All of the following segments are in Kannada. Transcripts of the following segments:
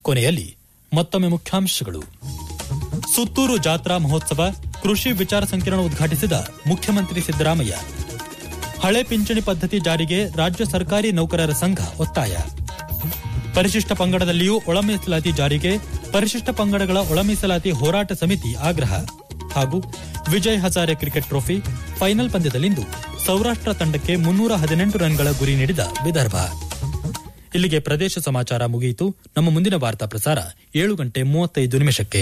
ಕೊನೆಯಲ್ಲಿ ಮತ್ತೊಮ್ಮೆ ಮುಖ್ಯಾಂಶಗಳು ಸುತ್ತೂರು ಜಾತ್ರಾ ಮಹೋತ್ಸವ ಕೃಷಿ ವಿಚಾರ ಸಂಕಿರಣ ಉದ್ಘಾಟಿಸಿದ ಮುಖ್ಯಮಂತ್ರಿ ಸಿದ್ದರಾಮಯ್ಯ ಹಳೆ ಪಿಂಚಣಿ ಪದ್ಧತಿ ಜಾರಿಗೆ ರಾಜ್ಯ ಸರ್ಕಾರಿ ನೌಕರರ ಸಂಘ ಒತ್ತಾಯ ಪರಿಶಿಷ್ಟ ಪಂಗಡದಲ್ಲಿಯೂ ಒಳ ಮೀಸಲಾತಿ ಜಾರಿಗೆ ಪರಿಶಿಷ್ಟ ಪಂಗಡಗಳ ಒಳ ಮೀಸಲಾತಿ ಹೋರಾಟ ಸಮಿತಿ ಆಗ್ರಹ ಹಾಗೂ Vijay Hazare cricket trophy final ಪಂದ್ಯದಲ್ಲಿಂದು ಸೌರಾಷ್ಟ್ರ ತಂಡಕ್ಕೆ ಮುನ್ನೂರ ಹದಿನೆಂಟು ರನ್ಗಳ ಗುರಿ ನೀಡಿದ ವಿದರ್ಭ ಇಲ್ಲಿಗೆ ಪ್ರದೇಶ ಸಮಾಚಾರ ಮುಗಿಯಿತು ನಮ್ಮ ಮುಂದಿನ ವಾರ್ತಾ ಪ್ರಸಾರ ಏಳು ಗಂಟೆ ಮೂವತ್ತೈದು ನಿಮಿಷಕ್ಕೆ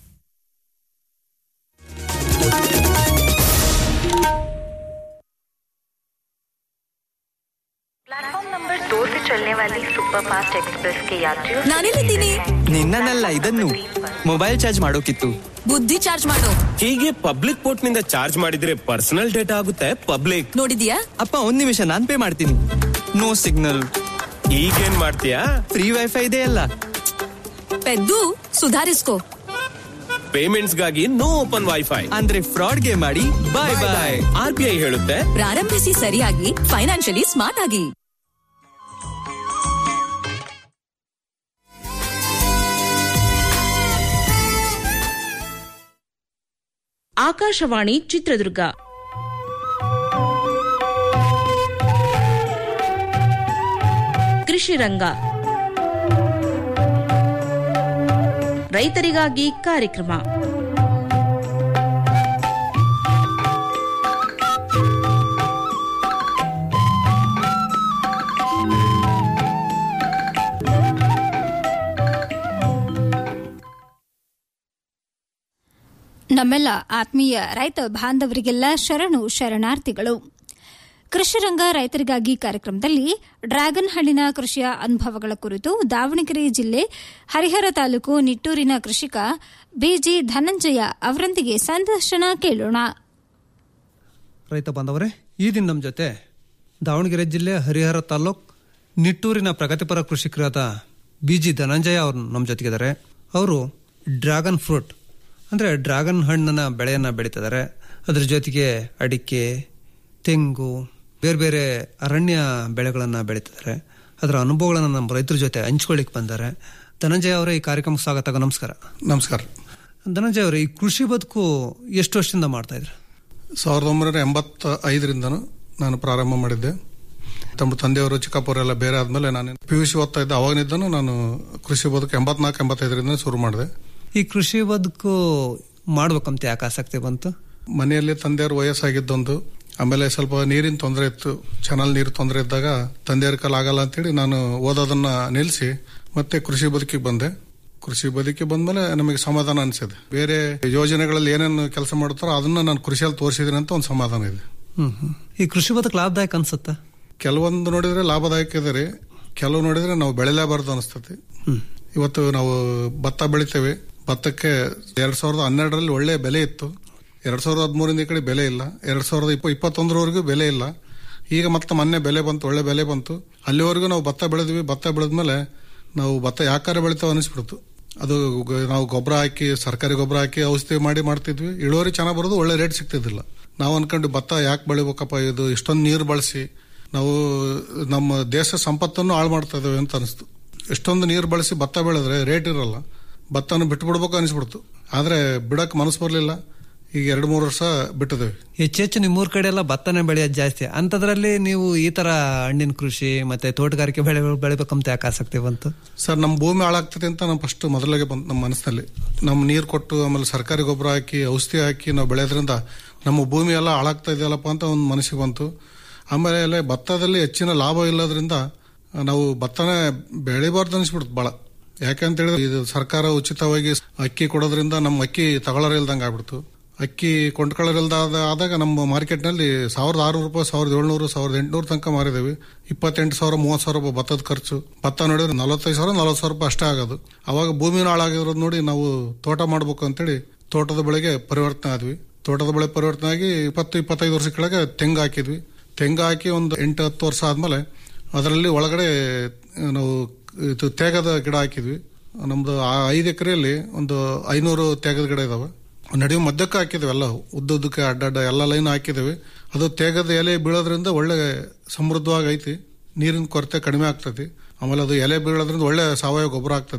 प्लेटफॉर्म नंबर दो से चलने वाली सुपरफास्ट एक्सप्रेस के यात्रियों ನಾನೆಲ್ಲಿದ್ದೀನಿ ನಿನ್ನನ್ನಲ್ಲ ಇದನ್ನು ಮೊಬೈಲ್ ಚಾರ್ಜ್ ಮಾಡೋಕಿತ್ತು ಬುದ್ಧಿ ಚಾರ್ಜ್ ಮಾಡು ಹೀಗೆ ಪಬ್ಲಿಕ್ ಪೋರ್ಟ್ ನಿಂದ ಚಾರ್ಜ್ ಮಾಡಿದ್ರೆ ಪರ್ಸನಲ್ ಡೇಟಾ ಆಗುತ್ತೆ ಪಬ್ಲಿಕ್ ನೋಡಿದ್ಯಾ ಅಪ್ಪ ಒಂದ್ ನಿಮಿಷ ನಾನ್ ಪೇ ಮಾಡ್ತೀನಿ ನೋ ಸಿಗ್ನಲ್ ಈಗೇನ್ ಮಾಡ್ತೀಯಾ ಫ್ರೀ ವೈಫೈ ಇದೆ ಅಲ್ಲ ಪೆದ್ದು ಸುಧಾರಿಸ್ಕೋ ಪೇಮೆಂಟ್ಸ್ ಗಾಗಿ ನೋ ಓಪನ್ ವೈಫೈ ಅಂದ್ರೆ ಫ್ರಾಡ್ಗೆ ಮಾಡಿ bye bye R B I ಹೇಳುತ್ತೆ ಪ್ರಾರಂಭಿಸಿ ಸರಿಯಾಗಿ ಫೈನಾನ್ಷಿಯಲಿ ಸ್ಮಾರ್ಟ್ ಆಗಿ ಆಕಾಶವಾಣಿ ಚಿತ್ರದುರ್ಗ ಕೃಷಿ ರಂಗ ರೈತರಿಗಾಗಿ ಕಾರ್ಯಕ್ರಮ ನಮ್ಮೆಲ್ಲ ಆತ್ಮೀಯ ರೈತ ಬಾಂಧವರಿಗೆಲ್ಲ ಶರಣು ಶರಣಾರ್ಥಿಗಳು ಕೃಷಿರಂಗ ರೈತರಿಗಾಗಿ ಕಾರ್ಯಕ್ರಮದಲ್ಲಿ ಡ್ರ್ಯಾಗನ್ ಹಣ್ಣಿನ ಕೃಷಿಯ ಅನುಭವಗಳ ಕುರಿತು ದಾವಣಗೆರೆ ಜಿಲ್ಲೆ ಹರಿಹರ ತಾಲೂಕು ನಿಟ್ಟೂರಿನ ಕೃಷಿಕ ಬಿಜಿ ಧನಂಜಯ ಅವರೊಂದಿಗೆ ಸಂದರ್ಶನ ಕೇಳೋಣ ರೈತ ಬಾಂಧವರೇ ಈ ದಿನ ನಮ್ಮ ಜೊತೆ ದಾವಣಗೆರೆ ಜಿಲ್ಲೆ ಹರಿಹರ ತಾಲೂಕ್ ನಿಟ್ಟೂರಿನ ಪ್ರಗತಿಪರ ಕೃಷಿಕರಾದ ಬಿ ಜಿ ಧನಂಜಯ ಅವರು ನಮ್ಮ ಜೊತೆಗಿದ್ದಾರೆ ಅವರು ಡ್ರ್ಯಾಗನ್ ಫ್ರೂಟ್ ಅಂದರೆ ಡ್ರ್ಯಾಗನ್ ಹಣ್ಣನ್ನ ಬೆಳೆಯನ್ನು ಬೆಳೀತಿದ್ದಾರೆ ಅದ್ರ ಜೊತೆಗೆ ಅಡಿಕೆ ತೆಂಗು ಬೇರೆ ಬೇರೆ ಅರಣ್ಯ ಬೆಳೆಗಳನ್ನು ಬೆಳೀತಿದ್ದಾರೆ ಅದರ ಅನುಭವಗಳನ್ನು ನಮ್ಮ ರೈತರ ಜೊತೆ ಹಂಚ್ಕೊಳ್ಳಿಕ್ಕೆ ಬಂದ್ದಾರೆ ಧನಂಜಯ ಅವರೇ ಈ ಕಾರ್ಯಕ್ರಮಕ್ಕೆ ಸ್ವಾಗತ ನಮಸ್ಕಾರ ನಮಸ್ಕಾರ ಧನಂಜಯ ಅವರೇ ಈ ಕೃಷಿ ಬದುಕು ಎಷ್ಟು ವರ್ಷದಿಂದ ಮಾಡ್ತಾ ಇದ್ರು ಸಾವಿರದ ಒಂಬೈನೂರ ಎಂಬತ್ತ ಐದರಿಂದನೂ ನಾನು ಪ್ರಾರಂಭ ಮಾಡಿದ್ದೆ ತಮ್ಮ ತಂದೆಯವರು ಚಿಕ್ಕಪ್ಪವರೆಲ್ಲ ಬೇರೆ ಆದ್ಮೇಲೆ ನಾನು ಪಿ ಯು ಸಿ ಓದ್ತಾ ಇದ್ದೆ ಅವಾಗಿನಿಂದನೂ ನಾನು ಕೃಷಿ ಬದುಕು ಎಂಬತ್ನಾಲ್ಕು ಎಂಬತ್ತೈದರಿಂದ ಶುರು ಮಾಡಿದೆ ಈ ಕೃಷಿ ಬದುಕು ಮಾಡ್ಬೇಕಂತ ಯಾಕೆ ಆಸಕ್ತಿ ಬಂತು ಮನೆಯಲ್ಲಿ ತಂದೆಯವರು ವಯಸ್ಸಾಗಿದ್ದೊಂದು ಆಮೇಲೆ ಸ್ವಲ್ಪ ನೀರಿನ ತೊಂದರೆ ಇತ್ತು ಚಾನಲ್ ನೀರು ತೊಂದರೆ ಇದ್ದಾಗ ತಂದೆಯವ್ರ ಕಾಲ ಆಗಲ್ಲ ಅಂತೇಳಿ ನಾನು ಓದೋದನ್ನ ನಿಲ್ಲಿಸಿ ಮತ್ತೆ ಕೃಷಿ ಬದುಕಿಗೆ ಬಂದೆ ಕೃಷಿ ಬದುಕಿಗೆ ಬಂದ್ಮೇಲೆ ನಮಗೆ ಸಮಾಧಾನ ಅನಿಸಿದೆ ಬೇರೆ ಯೋಜನೆಗಳಲ್ಲಿ ಏನೇನು ಕೆಲಸ ಮಾಡ್ತಾರೋ ಅದನ್ನ ನಾನು ಕೃಷಿಯಲ್ಲಿ ತೋರಿಸಿದ್ದೀನಿ ಅಂತ ಒಂದು ಸಮಾಧಾನ ಇದೆ ಹ್ಮ್ ಹ್ಮ್. ಈ ಕೃಷಿ ಬದುಕು ಲಾಭದಾಯಕ ಅನ್ಸುತ್ತಾ ಕೆಲವೊಂದು ನೋಡಿದ್ರೆ ಲಾಭದಾಯಕ ಇದೆ ರೀ ಕೆಲವು ನೋಡಿದ್ರೆ ನಾವು ಬೆಳೆಲೇಬಾರ್ದು ಅನಿಸ್ತತಿ ಇವತ್ತು ನಾವು ಭತ್ತ ಬೆಳಿತೇವೆ ಭತ್ತಕ್ಕೆ ಎರಡ್ ಸಾವಿರದ ಹನ್ನೆರಡರಲ್ಲಿ ಒಳ್ಳೆ ಬೆಲೆ ಇತ್ತು ಎರಡ್ ಸಾವಿರದ ಹದಿಮೂರಿಂದ ಈ ಕಡೆ ಬೆಲೆ ಇಲ್ಲ ಎರಡ್ ಸಾವಿರದ ಇಪ್ಪ ಇಪ್ಪತ್ತೊಂದರವರೆಗೂ ಬೆಲೆ ಇಲ್ಲ ಈಗ ಮತ್ತೆ ಮೊನ್ನೆ ಬೆಲೆ ಬಂತು ಒಳ್ಳೆ ಬೆಲೆ ಬಂತು ಅಲ್ಲಿವರೆಗೂ ನಾವು ಭತ್ತ ಬೆಳೆದ್ವಿ ಭತ್ತ ಬೆಳೆದ್ಮೇಲೆ ನಾವು ಭತ್ತ ಯಾಕಾರ ಬೆಳಿತಾವ ಅನಿಸ್ಬಿಡ್ತು ಅದು ಗ- ನಾವು ಗೊಬ್ಬರ ಹಾಕಿ ಸರ್ಕಾರಿ ಗೊಬ್ಬರ ಹಾಕಿ ಔಷಧಿ ಮಾಡಿ ಮಾಡ್ತಿದ್ವಿ ಇಳುವರಿ ಚೆನ್ನಾಗಿ ಬರೋದು ಒಳ್ಳೆ ರೇಟ್ ಸಿಗ್ತಿದ್ದಿಲ್ಲ ನಾವು ಅನ್ಕೊಂಡು ಭತ್ತ ಯಾಕೆ ಬೆಳಿಬೇಕಪ್ಪ ಇದು ಇಷ್ಟೊಂದು ನೀರು ಬಳಸಿ ನಾವು ನಮ್ಮ ದೇಶ ಸಂಪತ್ತನ್ನು ಹಾಳು ಮಾಡ್ತಾ ಇದ್ದೇವೆ ಅಂತ ಅನಿಸ್ತು ಎಷ್ಟೊಂದು ನೀರು ಬಳಸಿ ಭತ್ತ ಬೆಳೆದ್ರೆ ರೇಟ್ ಇರಲ್ಲ ಭತ್ತನ ಬಿಟ್ಟು ಬಿಡ್ಬೇಕು ಅನಿಸ್ಬಿಡ್ತು ಆದ್ರೆ ಬಿಡಕ್ ಮನಸ್ಸು ಬರಲಿಲ್ಲ ಈಗ ಎರಡು ಮೂರು ವರ್ಷ ಬಿಟ್ಟಿದ್ದೇವೆ ಹೆಚ್ಚೆಚ್ಚು ನಿಮ್ಮೂರ್ ಕಡೆ ಎಲ್ಲ ಭತ್ತನೇ ಬೆಳೆಯೋದು ಜಾಸ್ತಿ ಅಂತದ್ರಲ್ಲಿ ನೀವು ಈ ತರ ಹಣ್ಣಿನ ಕೃಷಿ ಮತ್ತೆ ತೋಟಗಾರಿಕೆ ಬೆಳೆ ಬೆಳಿಬೇಕಂತ ಯಾಕೆ ಆಸಕ್ತಿ ಬಂತು ಸರ್ ನಮ್ಮ ಭೂಮಿ ಹಾಳಾಗ್ತದೆ ಅಂತ ನಾವು ಫಸ್ಟ್ ಮೊದಲಿಗೆ ಬಂತು ನಮ್ಮ ಮನಸ್ಸಿನಲ್ಲಿ ನಮ್ಮ ನೀರು ಕೊಟ್ಟು ಆಮೇಲೆ ಸರ್ಕಾರಿ ಗೊಬ್ಬರ ಹಾಕಿ ಔಷಧಿ ಹಾಕಿ ನಾವು ಬೆಳೆಯೋದ್ರಿಂದ ನಮ್ಮ ಭೂಮಿ ಎಲ್ಲ ಹಾಳಾಗ್ತಾ ಇದೆಯಲ್ಲಪ್ಪ ಅಂತ ಒಂದು ಮನಸ್ಸಿಗೆ ಬಂತು ಆಮೇಲೆ ಭತ್ತದಲ್ಲಿ ಹೆಚ್ಚಿನ ಲಾಭ ಇಲ್ಲದ್ರಿಂದ ನಾವು ಭತ್ತನೇ ಬೆಳಿಬಾರ್ದು ಅನಿಸ್ಬಿಡ್ತು ಭಾಳ ಯಾಕಂತ ಹೇಳಿದ್ರೆ ಇದು ಸರ್ಕಾರ ಉಚಿತವಾಗಿ ಅಕ್ಕಿ ಕೊಡೋದ್ರಿಂದ ನಮ್ಮ ಅಕ್ಕಿ ತಗೊಳ್ಳೋರ್ ಇಲ್ದಂಗೆ ಆಗ್ಬಿಡ್ತು ಅಕ್ಕಿ ಕೊಂಡ್ಕೊಳ್ಳೋರಿಲ್ದ ಆದಾಗ ನಮ್ಮ ಮಾರ್ಕೆಟ್ನಲ್ಲಿ ಸಾವಿರದ ಆರುನೂರು ರೂಪಾಯಿ ಸಾವಿರದ ಏಳ್ನೂರು ಸಾವಿರದ ಎಂಟುನೂರು ತನಕ ಮಾರಿದೇವಿ ಇಪ್ಪತ್ತೆಂಟು ಸಾವಿರ ಮೂವತ್ತು ಸಾವಿರ ರೂಪಾಯಿ ಭತ್ತದ ಖರ್ಚು ಭತ್ತ ನೋಡಿದ್ರೆ ನಲವತ್ತೈದು ಸಾವಿರ ನಲವತ್ತು ಸಾವಿರ ರೂಪಾಯಿ ಅಷ್ಟೇ ಆಗೋದು ಅವಾಗ ಭೂಮಿನ ಹಾಳಾಗಿರೋದು ನೋಡಿ ನಾವು ತೋಟ ಮಾಡ್ಬೇಕು ಅಂತೇಳಿ ತೋಟದ ಬೆಳೆಗೆ ಪರಿವರ್ತನೆ ಆದ್ವಿ ತೋಟದ ಬೆಳೆ ಪರಿವರ್ತನೆ ಆಗಿ ಇಪ್ಪತ್ತು ಇಪ್ಪತ್ತೈದು ವರ್ಷ ಕೆಳಗೆ ತೆಂಗು ಹಾಕಿದ್ವಿ ತೆಂಗು ಹಾಕಿ ಒಂದು ಎಂಟು ಹತ್ತು ವರ್ಷ ಆದ್ಮೇಲೆ ಅದರಲ್ಲಿ ಒಳಗಡೆ ನಾವು ಇದು ತೇಗದ ಗಿಡ ಹಾಕಿದ್ವಿ ನಮ್ದು ಆ ಐದು ಎಕರೆಯಲ್ಲಿ ಒಂದು ಐನೂರು ತೇಗದ ಗಿಡ ಇದಾವೆ ನಡುವೆ ಮಧ್ಯಕ್ಕೆ ಹಾಕಿದ್ವಿ ಎಲ್ಲ ಉದ್ದುದ್ದಕ್ಕೆ ಅಡ್ಡಡ್ಡ ಎಲ್ಲ ಲೈನ್ ಹಾಕಿದ್ವಿ ಅದು ತೇಗದ ಎಲೆ ಬೀಳೋದ್ರಿಂದ ಒಳ್ಳೆ ಸಮೃದ್ಧವಾಗಿ ಐತಿ ನೀರಿನ ಕೊರತೆ ಕಡಿಮೆ ಆಗ್ತತಿ ಆಮೇಲೆ ಅದು ಎಲೆ ಬೀಳೋದ್ರಿಂದ ಒಳ್ಳೆ ಸಾವಯವ ಗೊಬ್ಬರ ಆಗ್ತತಿ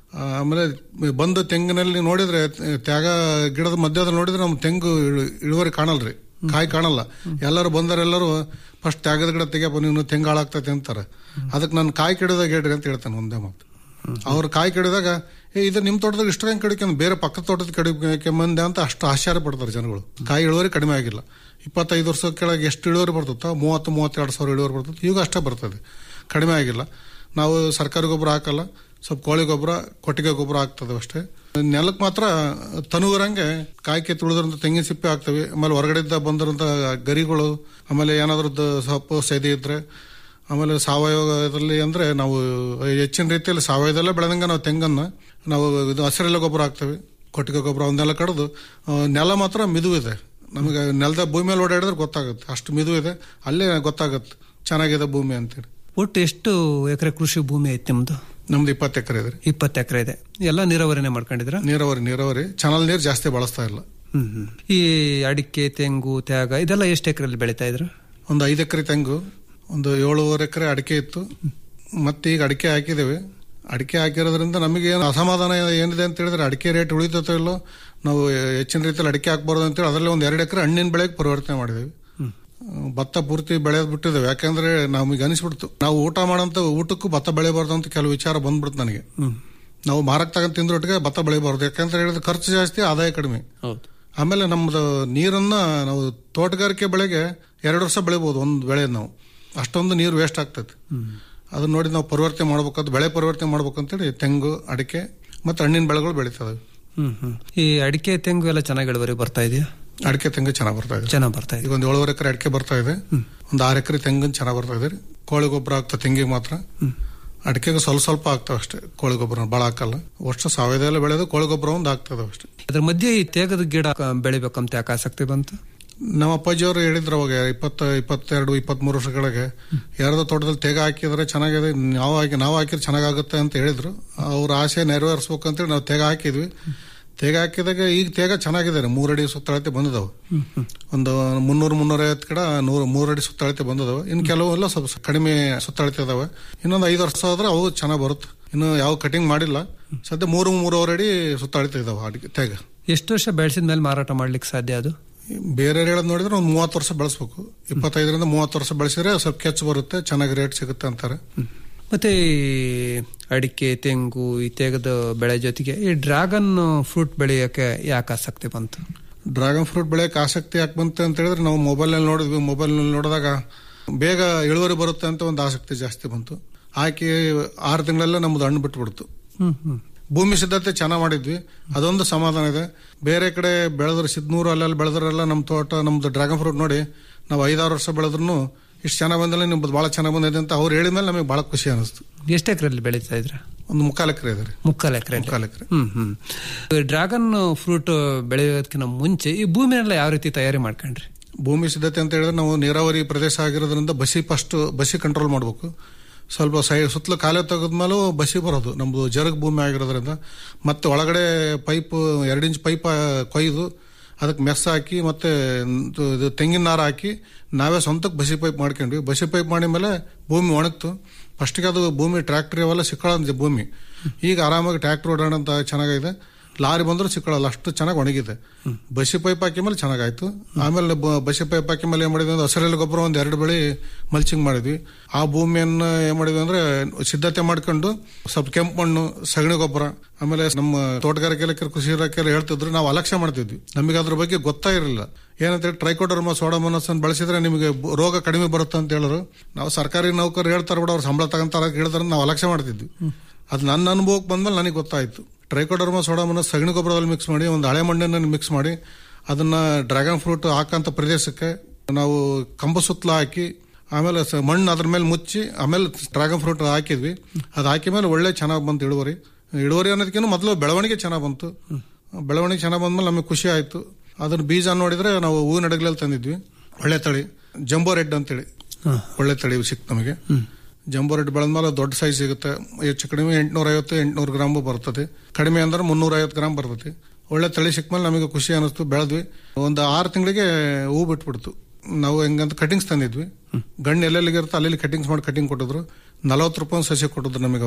ಆ, ಆಮೇಲೆ ಬಂದು ತೆಂಗಿನಲ್ಲಿ ನೋಡಿದ್ರೆ ತ್ಯಾಗ ಗಿಡದ ಮಧ್ಯದಲ್ಲಿ ನೋಡಿದ್ರೆ ನಮ್ಮ ತೆಂಗು ಇಳು- ಇಳುವರಿ ಕಾಣಲ್ರಿ ಕಾಯಿ ಕಾಣಲ್ಲ ಎಲ್ಲರೂ ಬಂದರೆಲ್ಲರೂ ಫಸ್ಟ್ ತ್ಯಾಗದ ಗಿಡ ತೆಗಿಯಪ್ಪ ನೀನು ತೆಂಗು ಹಾಳಾಗ್ತೈತೆ ಅಂತಾರೆ ಅದಕ್ಕೆ ನಾನು ಕಾಯಿ ಕೆಡದಾಗ ಹೇಳ್ರಿ ಅಂತ ಹೇಳ್ತಾನೆ ಒಂದೇ ಮಾತು ಅವ್ರು ಕಾಯಿ ಕೆಡಿದಾಗ ಏ ಇದು ನಿಮ್ಮ ತೋಟದಾಗ ಇಷ್ಟು ಹೆಂಗೆ ಕಡಿಕೆ ಬೇರೆ ಪಕ್ಕದ ತೋಟದ ಕಡಿಕೆ ಮಂದೆ ಅಂತ ಅಷ್ಟು ಆಶ್ಚರ್ಯ ಪಡ್ತಾರೆ ಜನಗಳು ಕಾಯಿ ಇಳುವರಿ ಕಡಿಮೆ ಆಗಿಲ್ಲ ಇಪ್ಪತ್ತೈದು ವರ್ಷದ ಕೆಳಗೆ ಎಷ್ಟು ಇಳುವರಿ ಬರ್ತೈತೋ ಮೂವತ್ತು ಮೂವತ್ತೆರಡು ಸಾವಿರ ಇಳುವರಿ ಬರ್ತದೆ ಈಗ ಅಷ್ಟೇ ಬರ್ತದೆ ಕಡಿಮೆ ಆಗಿಲ್ಲ ನಾವು ಸರ್ಕಾರಿ ಗೊಬ್ಬರ ಹಾಕಲ್ಲ ಸ್ವಲ್ಪ ಕೋಳಿ ಗೊಬ್ಬರ ಕೊಟ್ಟಿಗೆ ಗೊಬ್ಬರ ಹಾಕ್ತದೆ ಅಷ್ಟೇ ನೆಲಕ್ಕೆ ಮಾತ್ರ ತನುವರಂಗೆ ಕಾಯ್ಕೆ ತುಳಿದ್ರಂತ ತೆಂಗಿನ ಸಿಪ್ಪೆ ಹಾಕ್ತವೆ ಆಮೇಲೆ ಹೊರಗಡೆಯಿಂದ ಬಂದಿರೋಂಥ ಗರಿಗಳು ಆಮೇಲೆ ಏನಾದ್ರದ್ದು ಸೊಪ್ಪು ಸೆದೆ ಇದ್ರೆ ಆಮೇಲೆ ಸಾವಯವದಲ್ಲಿ ಅಂದ್ರೆ ನಾವು ಹೆಚ್ಚಿನ ರೀತಿಯಲ್ಲಿ ಸಾವಯವದಲ್ಲೇ ಬೆಳೆದಂಗೆ ನಾವು ತೆಂಗನ್ನ ನಾವು ಇದು ಹಸಿರೆಲ್ಲ ಗೊಬ್ಬರ ಹಾಕ್ತೇವೆ ಕೊಟ್ಟಿಗೆ ಗೊಬ್ಬರ ಅವನ್ನೆಲ್ಲ ಕಡ್ದು ಆ, ನೆಲ ಮಾತ್ರ ಮಿದು ಇದೆ ನಮಗೆ ನೆಲದ ಭೂಮಿ ಮೇಲೆ ಓಡಾಡಿದ್ರೆ ಗೊತ್ತಾಗುತ್ತೆ ಅಷ್ಟು ಮಿದು ಇದೆ ಅಲ್ಲೇ ಗೊತ್ತಾಗುತ್ತೆ ಚೆನ್ನಾಗಿದೆ ಭೂಮಿ ಅಂತೇಳಿ ಒಟ್ಟು ಎಷ್ಟು ಎಕರೆ ಕೃಷಿ ಭೂಮಿ ಐತಿ ನಿಮ್ದು ನಮ್ದು ಇಪ್ಪತ್ತು ಎಕರೆ ಇದೆ ಇಪ್ಪತ್ತು ಎಕರೆ ಇದೆ ಎಲ್ಲ ನೀರಾವರಿನೇ ಮಾಡ್ಕೊಂಡಿದ್ರ ನೀರಾವರಿ ನೀರಾವರಿ ಚಾನಲ್ ನೀರು ಜಾಸ್ತಿ ಬಳಸ್ತಾ ಇಲ್ಲ ಹ್ಮ್ ಹ್ಮ್. ಈ ಅಡಿಕೆ ತೆಂಗು ತ್ಯಾಗ ಇದೆಲ್ಲ ಎಷ್ಟು ಎಕರೆಯಲ್ಲಿ ಬೆಳೀತಾ ಇದ್ರ ಒಂದು ಐದು ಎಕರೆ ತೆಂಗು ಒಂದು ಏಳುವರೆ ಎಕರೆ ಅಡಿಕೆ ಇತ್ತು ಮತ್ತೆ ಈಗ ಅಡಿಕೆ ಹಾಕಿದ್ದೇವೆ ಅಡಿಕೆ ಹಾಕಿರೋದ್ರಿಂದ ನಮಗೆ ಏನು ಅಸಮಾಧಾನ ಏನಿದೆ ಅಂತ ಹೇಳಿದ್ರೆ ಅಡಿಕೆ ರೇಟ್ ಉಳಿತೈತೋ ಇಲ್ಲೋ ನಾವು ಹೆಚ್ಚಿನ ರೀತಿಯಲ್ಲಿ ಅಡಿಕೆ ಹಾಕ್ಬಾರ್ದು ಅಂತೇಳಿ ಅದರಲ್ಲಿ ಒಂದು ಎರಡು ಎಕರೆ ಹಣ್ಣಿನ ಬೆಳೆಗೆ ಪರಿವರ್ತನೆ ಮಾಡಿದ್ದೇವೆ ಭತ್ತ ಪೂರ್ತಿ ಬೆಳೆಯೋದು ಬಿಟ್ಟಿದ್ದೇವೆ ಯಾಕಂದ್ರೆ ನಮಗೆ ಅನಿಸ್ಬಿಡ್ತು ನಾವು ಊಟ ಮಾಡೋಂಥ ಊಟಕ್ಕೂ ಭತ್ತ ಬೆಳೆಯಬಾರ್ದು ಅಂತ ಕೆಲವು ವಿಚಾರ ಬಂದ್ಬಿಡ್ತು ನನಗೆ ನಾವು ಮಾರಕ್ ತಗೊಂಡ್ ತಿಂದ್ರೊಟ್ಟಿಗೆ ಭತ್ತ ಬೆಳಿಬಾರ್ದು ಯಾಕಂತ ಹೇಳಿದ್ರೆ ಖರ್ಚು ಜಾಸ್ತಿ ಆದಾಯ ಕಡಿಮೆ ಹೌದು ಆಮೇಲೆ ನಮ್ದು ನೀರನ್ನ ನಾವು ತೋಟಗಾರಿಕೆ ಬೆಳೆಗೆ ಎರಡು ವರ್ಷ ಬೆಳಿಬಹುದು ಒಂದು ಬೆಳೆ ನಾವು ಅಷ್ಟೊಂದು ನೀರು ವೇಸ್ಟ್ ಆಗ್ತೈತೆ ಅದನ್ನ ನೋಡಿ ನಾವು ಪರಿವರ್ತನೆ ಮಾಡ್ಬೇಕಂತ ಬೆಳೆ ಪರಿವರ್ತನೆ ಮಾಡ್ಬೇಕಂತೇಳಿ ತೆಂಗು ಅಡಿಕೆ ಮತ್ತೆ ಹಣ್ಣಿನ ಬೆಳೆಗಳು ಬೆಳೀತವೆ ಹ್ಮ್ ಹ್ಮ್ ಈ ಅಡಿಕೆ ತೆಂಗು ಎಲ್ಲ ಚೆನ್ನಾಗಿ ಇಳುವರಿ ಬರ್ತಾ ಇದೆಯಾ ಅಡಿಕೆ ತೆಂಗು ಚೆನ್ನಾಗಿ ಬರ್ತಾ ಇದೆ ಚೆನ್ನಾಗಿ ಬರ್ತಾ ಇದೆ ಈಗ ಒಂದು ಏಳುವರೆ ಎಕರೆ ಅಡಿಕೆ ಬರ್ತಾ ಇದೆ ಒಂದು ಆರು ಎಕರೆ ತೆಂಗಿನ ಚೆನ್ನಾಗಿ ಬರ್ತಾ ಇದೆ ಕೋಳಿ ಗೊಬ್ಬರ ಆಗ್ತದೆ ತೆಂಗಿಗೆ ಮಾತ್ರ ಅಡಿಕೆಗೆ ಸ್ವಲ್ಪ ಸ್ವಲ್ಪ ಆಗ್ತಾವ ಅಷ್ಟೇ ಕೋಳಿ ಗೊಬ್ಬರ ಭಾಳ ಹಾಕಲ್ಲ ಅಷ್ಟು ಸಾವಯವದೆಲ್ಲ ಬೆಳೆದು ಕೋಳಿ ಗೊಬ್ಬರ ಒಂದು ಆಗ್ತದೆ ಅಷ್ಟೇ ಅದ್ರ ಮಧ್ಯೆ ಈ ತೇಗದ ಗಿಡ ಕ- ಬೆಳಿಬೇಕಂತ ಯಾಕೆ ಆಸಕ್ತಿ ಬಂತು ನಮ್ಮ ಅಪ್ಪಾಜಿಯವರು ಹೇಳಿದ್ರು ಅವಾಗ ಇಪ್ಪತ್ತ ಇಪ್ಪತ್ತೆರಡು ಇಪ್ಪತ್ಮೂರು ವರ್ಷಗಳಿಗೆ ಯಾರ್ದೋ ತೋಟದಲ್ಲಿ ತೇಗ ಹಾಕಿದ್ರೆ ಚೆನ್ನಾಗಿದೆ ನಾವು ಹಾಕಿ ನಾವು ಹಾಕಿದ್ರೆ ಚೆನ್ನಾಗಾಗುತ್ತೆ ಅಂತ ಹೇಳಿದ್ರು ಅವ್ರ ಆಸೆ ನೆರವೇರಿಸ್ಬೇಕು ಅಂತೇಳಿ ನಾವು ತೇಗ ಹಾಕಿದ್ವಿ ತೇಗ ಹಾಕಿದಾಗ ಈಗ ತೇಗ ಚೆನ್ನಾಗಿದೆ ರೀ ಮೂರಡಿ ಸುತ್ತಳತೆ ಬಂದಿದಾವೆ ಒಂದು ಮುನ್ನೂರು ಮುನ್ನೂರೈವತ್ತು ಗಿಡ ನೂರು ಮೂರಡಿ ಸುತ್ತಳತೆ ಬಂದಿದಾವೆ ಇನ್ನು ಕೆಲವು ಎಲ್ಲ ಸ್ವಲ್ಪ ಕಡಿಮೆ ಸುತ್ತಳತೆ ಇದಾವೆ ಇನ್ನೊಂದು ಐದು ವರ್ಷ ಆದ್ರೆ ಅವು ಚೆನ್ನಾಗಿ ಬರುತ್ತೆ ಇನ್ನು ಯಾವ ಕಟಿಂಗ್ ಮಾಡಿಲ್ಲ ಸದ್ಯ ಮೂರು ಮೂರುವರೆ ಅಡಿ ಸುತ್ತಳತೆ ಇದಾವೆ ಅಡಿಕೆ ತೇಗ ಎಷ್ಟು ವರ್ಷ ಬೆಳೆಸಿದ ಮೇಲೆ ಮಾರಾಟ ಮಾಡ್ಲಿಕ್ಕೆ ಸಾಧ್ಯ ಅದು ಬೇರೆ ಹೇಳೋದು ನೋಡಿದ್ರೆ ಒಂದು ಮೂವತ್ತು ವರ್ಷ ಬೆಳೆಸ್ಬೇಕು ಇಪ್ಪತ್ತೈದರಿಂದ ಮೂವತ್ತು ವರ್ಷ ಬೆಳೆಸಿದ್ರೆ ಸ್ವಲ್ಪ ಕೆಚ್ಚು ಬರುತ್ತೆ ಚೆನ್ನಾಗಿ ರೇಟ್ ಸಿಗುತ್ತೆ ಅಂತಾರೆ ಮತ್ತೆ ಈ ಅಡಿಕೆ ತೆಂಗು ಈ ತೇಗದ ಬೆಳೆ ಜೊತೆಗೆ ಈ ಡ್ರ್ಯಾಗನ್ ಫ್ರೂಟ್ ಬೆಳೆಯಕ್ಕೆ ಯಾಕೆ ಆಸಕ್ತಿ ಬಂತು ಡ್ರ್ಯಾಗನ್ ಫ್ರೂಟ್ ಬೆಳೆಯಕ್ಕೆ ಆಸಕ್ತಿ ಯಾಕೆ ಬಂತು ಅಂತ ಹೇಳಿದ್ರೆ ನಾವು ಮೊಬೈಲ್ನಲ್ಲಿ ನೋಡಿದ್ವಿ ಮೊಬೈಲ್ನಲ್ಲಿ ನೋಡಿದಾಗ ಬೇಗ ಇಳುವರಿ ಬರುತ್ತೆ ಅಂತ ಒಂದು ಆಸಕ್ತಿ ಜಾಸ್ತಿ ಬಂತು ಹಾಕಿ ಆರು ತಿಂಗಳಲ್ಲೇ ನಮ್ದು ಹಣ್ಣು ಬಿಟ್ಬಿಡ್ತು ಹ್ಮ್ ಹ್ಮ್ ಭೂಮಿ ಸಿದ್ಧತೆ ಚೆನ್ನಾಗಿ ಮಾಡಿದ್ವಿ ಅದೊಂದು ಸಮಾಧಾನ ಇದೆ ಬೇರೆ ಕಡೆ ಬೆಳೆದ್ರೆ ಸಿದ್ನೂರು ಅಲ್ಲೆಲ್ಲ ಬೆಳೆದ್ರೆಲ್ಲ ನಮ್ಮ ತೋಟ ನಮ್ದು ಡ್ರ್ಯಾಗನ್ ಫ್ರೂಟ್ ನೋಡಿ ನಾವು ಐದಾರು ವರ್ಷ ಬೆಳೆದ್ರು ಇಷ್ಟು ಚೆನ್ನಾಗಿ ಬಂದಲ್ಲಿ ನಿಮ್ದು ಭಾಳ ಚೆನ್ನಾಗಿ ಬಂದಿದೆ ಅಂತ ಅವ್ರು ಹೇಳಿದ್ಮೇಲೆ ನಮಗೆ ಭಾಳ ಖುಷಿ ಅನಿಸ್ತು ಎಷ್ಟು ಎಕರೆಯಲ್ಲಿ ಬೆಳೀತಾ ಇದ್ರ ಒಂದು ಮುಕ್ಕಾಲು ಎಕರೆ ಇದೆ ರೀ ಮುಕ್ಕಾಲು ಎಕರೆ ಮುಕ್ಕಾಲು ಎಕರೆ ಹ್ಮ್ ಹ್ಮ್ ಡ್ರ್ಯಾಗನ್ ಫ್ರೂಟ್ ಬೆಳೆಯೋದಕ್ಕಿಂತ ಮುಂಚೆ ಈ ಭೂಮಿನೆಲ್ಲ ಯಾವ ರೀತಿ ತಯಾರಿ ಮಾಡ್ಕೊಂಡ್ರಿ ಭೂಮಿ ಸಿದ್ಧತೆ ಅಂತ ಹೇಳಿದ್ರೆ ನಾವು ನೀರಾವರಿ ಪ್ರದೇಶ ಆಗಿರೋದ್ರಿಂದ ಬಸಿ ಫಸ್ಟ್ ಬಸಿ ಕಂಟ್ರೋಲ್ ಮಾಡಬೇಕು ಸ್ವಲ್ಪ ಸೈ ಸುತ್ತಲೂ ಕಾಲೇ ತೆಗೆದ್ಮೇಲೂ ಬಸಿ ಬರೋದು ನಮ್ದು ಜರಗ್ ಭೂಮಿ ಆಗಿರೋದ್ರಿಂದ ಮತ್ತೆ ಒಳಗಡೆ ಪೈಪ್ ಎರಡು ಇಂಚ್ ಪೈಪ್ ಕೊಯ್ದು ಅದಕ್ಕೆ ಮೆಸ್ ಹಾಕಿ ಮತ್ತೆ ಇದು- ಇದು ತೆಂಗಿನ ನಾರು ಹಾಕಿ ನಾವೇ ಸ್ವಂತಕ್ಕೆ ಬಸಿ ಪೈಪ್ ಮಾಡ್ಕೊಂಡ್ವಿ ಬಸಿ ಪೈಪ್ ಮಾಡಿದ ಮೇಲೆ ಭೂಮಿ ಒಣಗ್ತು ಫಸ್ಟಿಗೆ ಅದು ಭೂಮಿ ಟ್ರ್ಯಾಕ್ಟರ್ ಅವೆಲ್ಲ ಸಿಕ್ಕಳ ಭೂಮಿ ಈಗ ಆರಾಮಾಗಿ ಟ್ರ್ಯಾಕ್ಟರ್ ಓಡಾಡ ಅಂತ ಚೆನ್ನಾಗಿದೆ ಲಾರಿ ಬಂದರೂ ಸಿಕ್ಕಳಲ್ಲ ಅಷ್ಟು ಚೆನ್ನಾಗಿ ಒಣಗಿದೆ ಬಸಿ ಪೈಪ್ ಹಾಕಿ ಮೇಲೆ ಚೆನ್ನಾಗಾಯ್ತು ಆಮೇಲೆ ಬ- ಬಸಿ ಪೈಪ್ ಹಾಕಿ ಮೇಲೆ ಏನ್ ಮಾಡಿದ್ವಿ ಅಂದ್ರೆ ಹಸಿರೆಲೆ ಗೊಬ್ಬರ ಒಂದ್ ಎರಡು ಬೆಳೆ ಮಲ್ಚಿಂಗ್ ಮಾಡಿದ್ವಿ ಆ ಭೂಮಿಯನ್ನ ಏನ್ ಮಾಡಿದ್ವಿ ಅಂದ್ರೆ ಸಿದ್ಧತೆ ಮಾಡ್ಕೊಂಡು ಸ್ವಲ್ಪ ಕೆಂಪು ಮಣ್ಣು ಸಗಣಿ ಗೊಬ್ಬರ ಆಮೇಲೆ ನಮ್ಮ ತೋಟಗಾರಿಕೆ ಇಲಾಖೆ ಕೃಷಿ ಇಲಾಖೆ ಹೇಳ್ತಿದ್ರು ನಾವು ಅಲಕ್ಷ್ಯ ಮಾಡ್ತಿದ್ವಿ ನಮಗೆ ಅದ್ರ ಬಗ್ಗೆ ಗೊತ್ತಾ ಇರಲಿಲ್ಲ ಏನಂತ ಹೇಳಿ ಟ್ರೈಕೋಡರ್ಮ ಸೋಡಮೋನಸ್ ಅನ್ನು ಬಳಸಿದ್ರೆ ನಿಮಗೆ ಬ- ರೋಗ ಕಡಿಮೆ ಬರುತ್ತೆ ಅಂತ ಹೇಳಿದ್ರು ನಾವು ಸರ್ಕಾರಿ ನೌಕರು ಹೇಳ್ತಾರೆ ಬಿಡ ಅವ್ರು ಸಂಬಳ ತಗೊಂತಾರ ಅಂತ ಹೇಳಿದ್ರೆ ನಾವು ಅಲಕ್ಷ್ಯ ಮಾಡ್ತಿದ್ವಿ ಅದು ನನ್ನ ಅನುಭವಕ್ಕೆ ಬಂದ್ಮೇಲೆ ನನಗೆ ಗೊತ್ತಾಯ್ತು ಟ್ರೈಕೋಡರ್ಮ ಸೋಡಾಮನ್ನ ಸಗಣಿ ಗೊಬ್ಬರದಲ್ಲಿ ಮಿಕ್ಸ್ ಮಾಡಿ ಒಂದು ಹಳೆ ಮಣ್ಣನ್ನು ಮಿಕ್ಸ್ ಮಾಡಿ ಅದನ್ನ ಡ್ರ್ಯಾಗನ್ ಫ್ರೂಟ್ ಹಾಕಂತ ಪ್ರದೇಶಕ್ಕೆ ನಾವು ಕಂಬ ಸುತ್ತಲ ಹಾಕಿ ಆಮೇಲೆ ಸ- ಮಣ್ಣು ಅದ್ರ ಮೇಲೆ ಮುಚ್ಚಿ ಆಮೇಲೆ ಡ್ರ್ಯಾಗನ್ ಫ್ರೂಟ್ ಹಾಕಿದ್ವಿ ಅದು ಹಾಕಿ ಮೇಲೆ ಒಳ್ಳೆ ಚೆನ್ನಾಗಿ ಬಂತು ಇಳುವರಿ ಇಳುವರಿ ಅನ್ನೋದಕ್ಕಿಂತ ಮೊದಲು ಬೆಳವಣಿಗೆ ಚೆನ್ನಾಗಿ ಬಂತು ಬೆಳವಣಿಗೆ ಚೆನ್ನಾಗಿ ಬಂದ್ಮೇಲೆ ನಮಗೆ ಖುಷಿ ಆಯ್ತು ಅದ್ರ ಬೀಜ ನೋಡಿದ್ರೆ ನಾವು ಹೂವಿನ ಅಡಗಲಲ್ಲಿ ತಂದಿದ್ವಿ ಒಳ್ಳೆ ತಳಿ ಜಂಬೋ ರೆಡ್ ಅಂತೇಳಿ ಒಳ್ಳೆ ತಳಿ ಸಿಕ್ತು ನಮಗೆ ಜಂಬೋ ರೆಡ್ ಬೆಳೆದ್ಮೇಲೆ ದೊಡ್ಡ ಸೈಜ್ ಸಿಗುತ್ತೆ ಹೆಚ್ಚು ಕಡಿಮೆ ಎಂಟ್ನೂರ ಐವತ್ತು ಎಂಟ್ನೂರು ಗ್ರಾಮ್ ಬರ್ತದೆ ಕಡಿಮೆ ಅಂದ್ರೆ ಮುನ್ನೂರ ಐವತ್ತು ಗ್ರಾಮ್ ಬರ್ತದೆ ಒಳ್ಳೆ ತಳಿ ಸಿಕ್ಮೇಲೆ ನಮಗೆ ಖುಷಿ ಅನಿಸ್ತು ಬೆಳೆದ್ವಿ ಒಂದು ಆರು ತಿಂಗಳಿಗೆ ಹೂ ಬಿಟ್ಬಿಡ್ತು ನಾವು ಹೆಂಗಂತ ಕಟಿಂಗ್ಸ್ ತಂದಿದ್ವಿ ಗಣ್ಣು ಎಲ್ಲೆಲ್ಲಿಗೆ ಇರುತ್ತೆ ಅಲ್ಲಿ ಕಟಿಂಗ್ಸ್ ಮಾಡಿ ಕಟಿಂಗ್ ಕೊಟ್ಟಿದ್ರು ನಲವತ್ತು ರೂಪಾಯಿ ಒಂದು ಸಸಿ ಕೊಟ್ಟಿದ್ರು ನಮಗೆ ಅವರು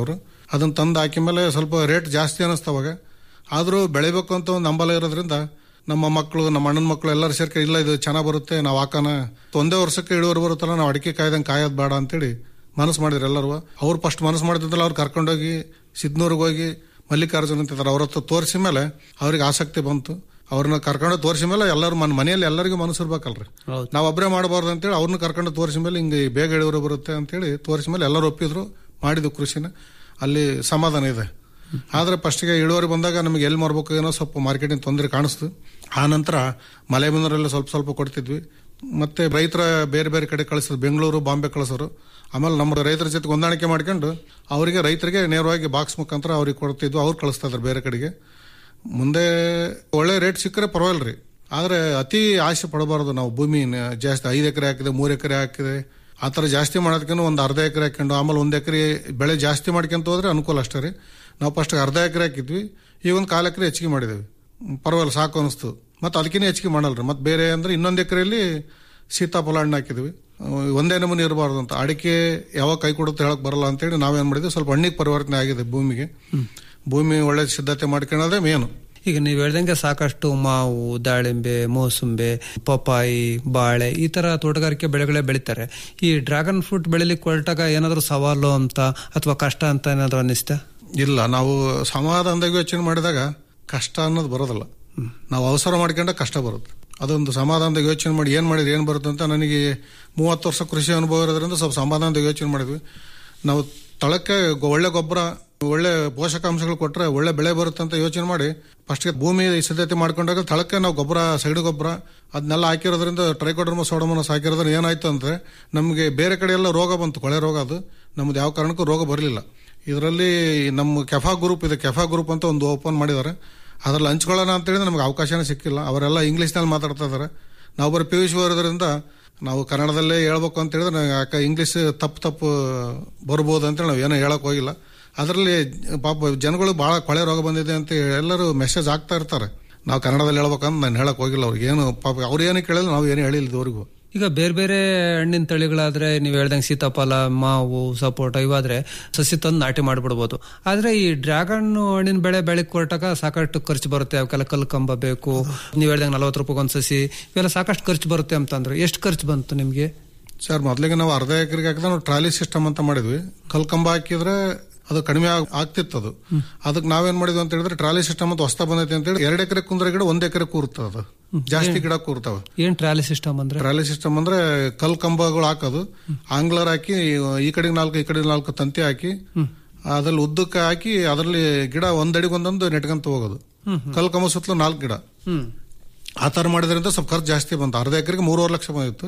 ಅದನ್ನ ತಂದು ಹಾಕಿದ ಮೇಲೆ ಸ್ವಲ್ಪ ರೇಟ್ ಜಾಸ್ತಿ ಅನಿಸ್ತಾವಾಗ ಆದರೂ ಬೆಳಿಬೇಕು ಅಂತ ಒಂದು ನಂಬಲ ಇರೋದ್ರಿಂದ ನಮ್ಮ ಮಕ್ಕಳು ನಮ್ಮ ಅಣ್ಣನ ಮಕ್ಕಳು ಎಲ್ಲರೂ ಸೇರ್ಕೆ ಇಲ್ಲ ಇದು ಚೆನ್ನಾಗಿ ಬರುತ್ತೆ ನಾವು ಹಾಕೋಣ ಒಂದೇ ವರ್ಷಕ್ಕೆ ಇಳುವರಿ ಬರುತ್ತಲ್ಲ ನಾವು ಅಡಿಕೆ ಕಾಯ್ದಂಗೆ ಕಾಯೋದು ಬೇಡ ಅಂತೇಳಿ ಮನಸ್ಸು ಮಾಡಿದ್ರು ಎಲ್ಲರೂ ಅವ್ರು ಫಸ್ಟ್ ಮನಸ್ಸು ಮಾಡಿದ್ರಲ್ಲ ಅವ್ರು ಕರ್ಕೊಂಡೋಗಿ ಸಿದ್ನೂರ್ಗೆ ಹೋಗಿ ಮಲ್ಲಿಕಾರ್ಜುನ್ ಅಂತಿದ್ದಾರೆ ಅವ್ರ ಹತ್ರ ತೋರಿಸಿ ಮೇಲೆ ಅವ್ರಿಗೆ ಆಸಕ್ತಿ ಬಂತು ಅವ್ರನ್ನ ಕರ್ಕೊಂಡು ತೋರಿಸಿ ಮೇಲೆ ಎಲ್ಲರೂ ಮನ್ ಮನೆಯಲ್ಲಿ ಎಲ್ಲರಿಗೂ ಮನಸ್ಸು ಇರ್ಬೇಕಲ್ರಿ ನಾವು ಒಬ್ಬರೇ ಮಾಡಬಾರ್ದು ಅಂತೇಳಿ ಅವ್ರನ್ನ ಕರ್ಕೊಂಡು ತೋರಿಸಿ ಮೇಲೆ ಹಿಂಗೆ ಬೇಗ ಇಳುವರಿ ಬರುತ್ತೆ ಅಂತೇಳಿ ತೋರಿಸಿ ಮೇಲೆ ಎಲ್ಲರೂ ಒಪ್ಪಿದ್ರು ಮಾಡಿದ್ವು ಕೃಷಿನ ಅಲ್ಲಿ ಸಮಾಧಾನ ಇದೆ ಆದ್ರೆ ಫಸ್ಟ್ಗೆ ಇಳುವರಿ ಬಂದಾಗ ನಮಗೆ ಎಲ್ಲಿ ಮಾರ್ಬೇಕು ಏನೋ ಸ್ವಲ್ಪ ಮಾರ್ಕೆಟಿಂಗ್ ತೊಂದರೆ ಕಾಣಿಸ್ತು ಆ ನಂತರ ಮಲೆ ಬಂದರೆಲ್ಲ ಸ್ವಲ್ಪ ಸ್ವಲ್ಪ ಕೊಡ್ತಿದ್ವಿ ಮತ್ತೆ ರೈತರ ಬೇರೆ ಬೇರೆ ಕಡೆ ಕಳಿಸೋದು ಬೆಂಗಳೂರು ಬಾಂಬೆ ಕಳಿಸೋರು ಆಮೇಲೆ ನಮ್ಮ ರೈತರ ಜೊತೆ ಹೊಂದಾಣಿಕೆ ಮಾಡ್ಕೊಂಡು ಅವರಿಗೆ ರೈತರಿಗೆ ನೇರವಾಗಿ ಬಾಕ್ಸ್ ಮುಖಾಂತರ ಅವ್ರಿಗೆ ಕೊಡ್ತಿದ್ವು ಅವ್ರು ಕಳಿಸ್ತಾ ಇದ್ರು ಬೇರೆ ಕಡೆಗೆ ಮುಂದೆ ಒಳ್ಳೆ ರೇಟ್ ಸಿಕ್ಕರೆ ಪರವಾಗಿಲ್ಲ ರೀ ಆದರೆ ಅತಿ ಆಸೆ ಪಡಬಾರ್ದು ನಾವು ಭೂಮಿ ನ- ಜಾಸ್ತಿ ಐದು ಎಕರೆ ಹಾಕಿದೆ ಮೂರು ಎಕರೆ ಹಾಕಿದೆ ಆ ಥರ ಜಾಸ್ತಿ ಮಾಡೋದಕ್ಕಿಂತ ಒಂದು ಅರ್ಧ ಎಕರೆ ಹಾಕೊಂಡು ಆಮೇಲೆ ಒಂದು ಎಕರೆ ಬೆಳೆ ಜಾಸ್ತಿ ಮಾಡ್ಕೊಂತ ಹೋದ್ರೆ ಅನುಕೂಲ ಅಷ್ಟೇ ರೀ ನಾವು ಫಸ್ಟ್ ಅರ್ಧ ಎಕರೆ ಹಾಕಿದ್ವಿ ಈಗ ಒಂದು ಕಾಲು ಎಕರೆ ಹೆಚ್ಚಿಗೆ ಮಾಡಿದ್ದೇವೆ ಪರವಾಗಿಲ್ಲ ಸಾಕು ಅನಿಸ್ತು ಮತ್ತು ಅದಕ್ಕಿಂತ ಹೆಚ್ಚಿಗೆ ಮಾಡಲ್ರಿ ಮತ್ತು ಬೇರೆ ಅಂದ್ರೆ ಇನ್ನೊಂದು ಎಕರೆಯಲ್ಲಿ ಸೀತಾಫಲ ಹಣ್ಣು ಹಾಕಿದ್ವಿ ಅಹ್, ಒಂದೇ ನಮೂನೆ ಇರಬಾರ್ದು ಅಂತ ಅಡಿಕೆ ಯಾವಾಗ ಕೈ ಕೊಡುತ್ತೆ ಹೇಳಕ್ ಬರಲ್ಲ ಅಂತೇಳಿ ನಾವೇನ್ ಮಾಡಿದ್ವಿ ಸ್ವಲ್ಪ ಹಣ್ಣಿಗೆ ಪರಿವರ್ತನೆ ಆಗಿದೆ ಭೂಮಿಗೆ ಭೂಮಿ ಒಳ್ಳೆ ಸಿದ್ಧತೆ ಮಾಡ್ಕೊಳ್ಳೋದೇ ಮೇನು ಈಗ ನೀವು ಹೇಳ್ದಂಗೆ ಸಾಕಷ್ಟು ಮಾವು ದಾಳಿಂಬೆ ಮೋಸಂಬೆ ಪಪ್ಪಾಯಿ ಬಾಳೆ ಈ ತರ ತೋಟಗಾರಿಕೆ ಬೆಳೆಗಳೇ ಬೆಳಿತಾರೆ ಈ ಡ್ರ್ಯಾಗನ್ ಫ್ರೂಟ್ ಬೆಳಿಲಿಕ್ಕೆ ಹೊರಟಾಗ ಏನಾದರೂ ಸವಾಲು ಅಂತ ಅಥವಾ ಕಷ್ಟ ಅಂತ ಏನಾದರೂ ಅನ್ನಿಸ್ತಾ ಇಲ್ಲ ನಾವು ಸಮಾಧಾನದಾಗ ಯೋಚನೆ ಮಾಡಿದಾಗ ಕಷ್ಟ ಅನ್ನೋದು ಬರೋದಿಲ್ಲ ನಾವು ಅವಸರ ಮಾಡ್ಕೊಂಡ ಕಷ್ಟ ಬರುತ್ತೆ ಅದೊಂದು ಸಮಾಧಾನದಾಗ ಯೋಚನೆ ಮಾಡಿ ಏನು ಮಾಡಿದ್ರೆ ಏನು ಬರುತ್ತೆ ಅಂತ ನನಗೆ ಮೂವತ್ತು ವರ್ಷ ಕೃಷಿ ಅನುಭವ ಇರೋದ್ರಿಂದ ಸ್ವಲ್ಪ ಸಮಾಧಾನದಾಗ ಯೋಚನೆ ಮಾಡಿದ್ವಿ ನಾವು ತಳಕ್ಕೆ ಗೊ- ಒಳ್ಳೆ ಗೊಬ್ಬರ ಒಳ್ಳೆ ಪೋಷಕಾಂಶಗಳು ಕೊಟ್ಟರೆ ಒಳ್ಳೆ ಬೆಳೆ ಬರುತ್ತೆ ಅಂತ ಯೋಚನೆ ಮಾಡಿ ಫಸ್ಟ್ಗೆ ಭೂಮಿ ಸಿದ್ಧತೆ ಮಾಡ್ಕೊಂಡಾಗ ತಳಕ್ಕೆ ನಾವು ಗೊಬ್ಬರ ಸೈಡು ಗೊಬ್ಬರ ಅದನ್ನೆಲ್ಲ ಹಾಕಿರೋದ್ರಿಂದ ಟ್ರೈಕೋಡರ್ಮ ಸೋಡಮನಸ್ ಹಾಕಿರೋದ್ರಿಂದ ಏನಾಯ್ತು ಅಂದ್ರೆ ನಮಗೆ ಬೇರೆ ಕಡೆ ಎಲ್ಲ ರೋಗ ಬಂತು ಕೊಳೆ ರೋಗ ಅದು ನಮ್ದು ಯಾವ ಕಾರಣಕ್ಕೂ ರೋಗ ಬರಲಿಲ್ಲ ಇದರಲ್ಲಿ ನಮ್ಮ ಕೆಫಾ ಗ್ರೂಪ್ ಇದೆ ಕೆಫಾ ಗ್ರೂಪ್ ಅಂತ ಒಂದು ಓಪನ್ ಮಾಡಿದ್ದಾರೆ ಅದ್ರಲ್ಲಿ ಹಂಚ್ಕೊಳ್ಳೋಣ ಅಂತೇಳಿ ನಮ್ಗೆ ಅವಕಾಶನೇ ಸಿಕ್ಕಿಲ್ಲ ಅವರೆಲ್ಲ ಇಂಗ್ಲೀಷ್ನಲ್ಲಿ ಮಾತಾಡ್ತಾ ಇದ್ದಾರೆ ನಾವು ಬರೀ ಪಿ ಯು ಸಿ ಇರೋದ್ರಿಂದ ನಾವು ಕನ್ನಡದಲ್ಲೇ ಹೇಳ್ಬೇಕು ಅಂತ ಹೇಳಿದ್ರೆ ನಾವು ಯಾಕೆ ಇಂಗ್ಲೀಷ್ ತಪ್ಪು ತಪ್ಪು ಬರ್ಬೋದು ಅಂತೇಳಿ ನಾವು ಏನೋ ಹೇಳಕ್ ಹೋಗಿಲ್ಲ ಅದರಲ್ಲಿ ಪಾಪ ಜನಗಳು ಭಾಳ ಕೊಳೆ ರೋಗ ಬಂದಿದೆ ಅಂತ ಎಲ್ಲರೂ ಮೆಸೇಜ್ ಆಗ್ತಾ ಇರ್ತಾರೆ ನಾವು ಕನ್ನಡದಲ್ಲಿ ಹೇಳ್ಬೇಕಂತ ನಾನು ಹೇಳಕ್ ಹೋಗಿಲ್ಲ ಅವ್ರಿಗೆ ಏನು ಪಾಪ ಅವ್ರು ಏನು ಕೇಳಿಲ್ಲ ನಾವು ಏನು ಹೇಳಿಲ್ಲ ಇದುವರೆಗೂ ಈಗ ಬೇರೆ ಬೇರೆ ಹಣ್ಣಿನ ತಳಿಗಳಾದ್ರೆ ನೀವು ಹೇಳ್ದಂಗೆ ಸೀತಾಫಲ ಮಾವು ಸಪೋಟ ಇವಾದ್ರೆ ಸಸಿ ತಂದು ನಾಟಿ ಮಾಡಿಬಿಡ್ಬೋದು ಆದ್ರೆ ಈ ಡ್ರ್ಯಾಗನ್ ಹಣ್ಣಿನ ಬೆಳೆ ಬೆಳಕ್ ಹೊರಟಾಗ ಸಾಕಷ್ಟು ಖರ್ಚು ಬರುತ್ತೆ ಅವಕ್ಕೆಲ್ಲ ಕಲ್ಲು ಕಂಬ ಬೇಕು ನೀವು ಹೇಳ್ದಂಗೆ ನಲವತ್ತು ರೂಪಾಯಿ ಒಂದು ಸಸಿ ಇವೆಲ್ಲ ಸಾಕಷ್ಟು ಖರ್ಚು ಬರುತ್ತೆ ಅಂತಂದ್ರೆ ಎಷ್ಟು ಖರ್ಚು ಬಂತು ನಿಮಗೆ ಸರ್ ಮೊದಲಿಗೆ ನಾವು ಅರ್ಧ ಎಕರೆಗೆ ಹಾಕಿದ್ರೆ ನಾವು ಟ್ರಾಲಿ ಸಿಸ್ಟಮ್ ಅಂತ ಮಾಡಿದ್ವಿ ಕಲ್ಕಂಬ ಹಾಕಿದ್ರೆ ಅದು ಕಡಿಮೆ ಆಗ್- ಆಗ್ತಿತ್ತು ಅದು ಅದಕ್ಕೆ ನಾವೇನ್ ಮಾಡಿದ್ವಿ ಅಂತ ಹೇಳಿದ್ರೆ ಟ್ರಾಲಿ ಸಿಸ್ಟಮ್ ಅಂತ ಹೊಸ್ತಾ ಬಂದೈತೆ ಅಂತ ಹೇಳಿ ಎರಡು ಎಕರೆ ಕುಂದ್ರೆ ಗಿಡ ಒಂದ್ ಎಕರೆ ಕೂರ್ತದೆ ಅದು ಜಾಸ್ತಿ ಗಿಡ ಕೂರ್ತಾವೆ ಏನ್ ಟ್ರಾಲಿ ಸಿಸ್ಟಮ್ ಅಂದ್ರೆ ಟ್ರಾಲಿ ಸಿಸ್ಟಮ್ ಅಂದ್ರೆ ಕಲ್ ಕಂಬಗಳು ಹಾಕೋದು ಆಂಗ್ಲರ್ ಹಾಕಿ ಈ ಕಡೆಗೆ ನಾಲ್ಕು ಈ ಕಡೆಗೆ ನಾಲ್ಕು ತಂತಿ ಹಾಕಿ ಅದ್ರಲ್ಲಿ ಉದ್ದಕ್ಕೆ ಹಾಕಿ ಅದರಲ್ಲಿ ಗಿಡ ಒಂದಡಿಗೆ ಒಂದೊಂದು ನೆಟ್ಕೊಂತ ಹೋಗೋದು ಕಲ್ ಕಂಬ ಸುತ್ತಲೂ ನಾಲ್ಕು ಗಿಡ ಹ್ಮ್ ಆ ತರ ಮಾಡಿದ್ರಿಂದ ಸ್ವಲ್ಪ ಖರ್ಚು ಜಾಸ್ತಿ ಬಂತು ಅರ್ಧ ಎಕರೆಗೆ ಮೂರುವರೆ ಲಕ್ಷ ಬಂದಿತ್ತು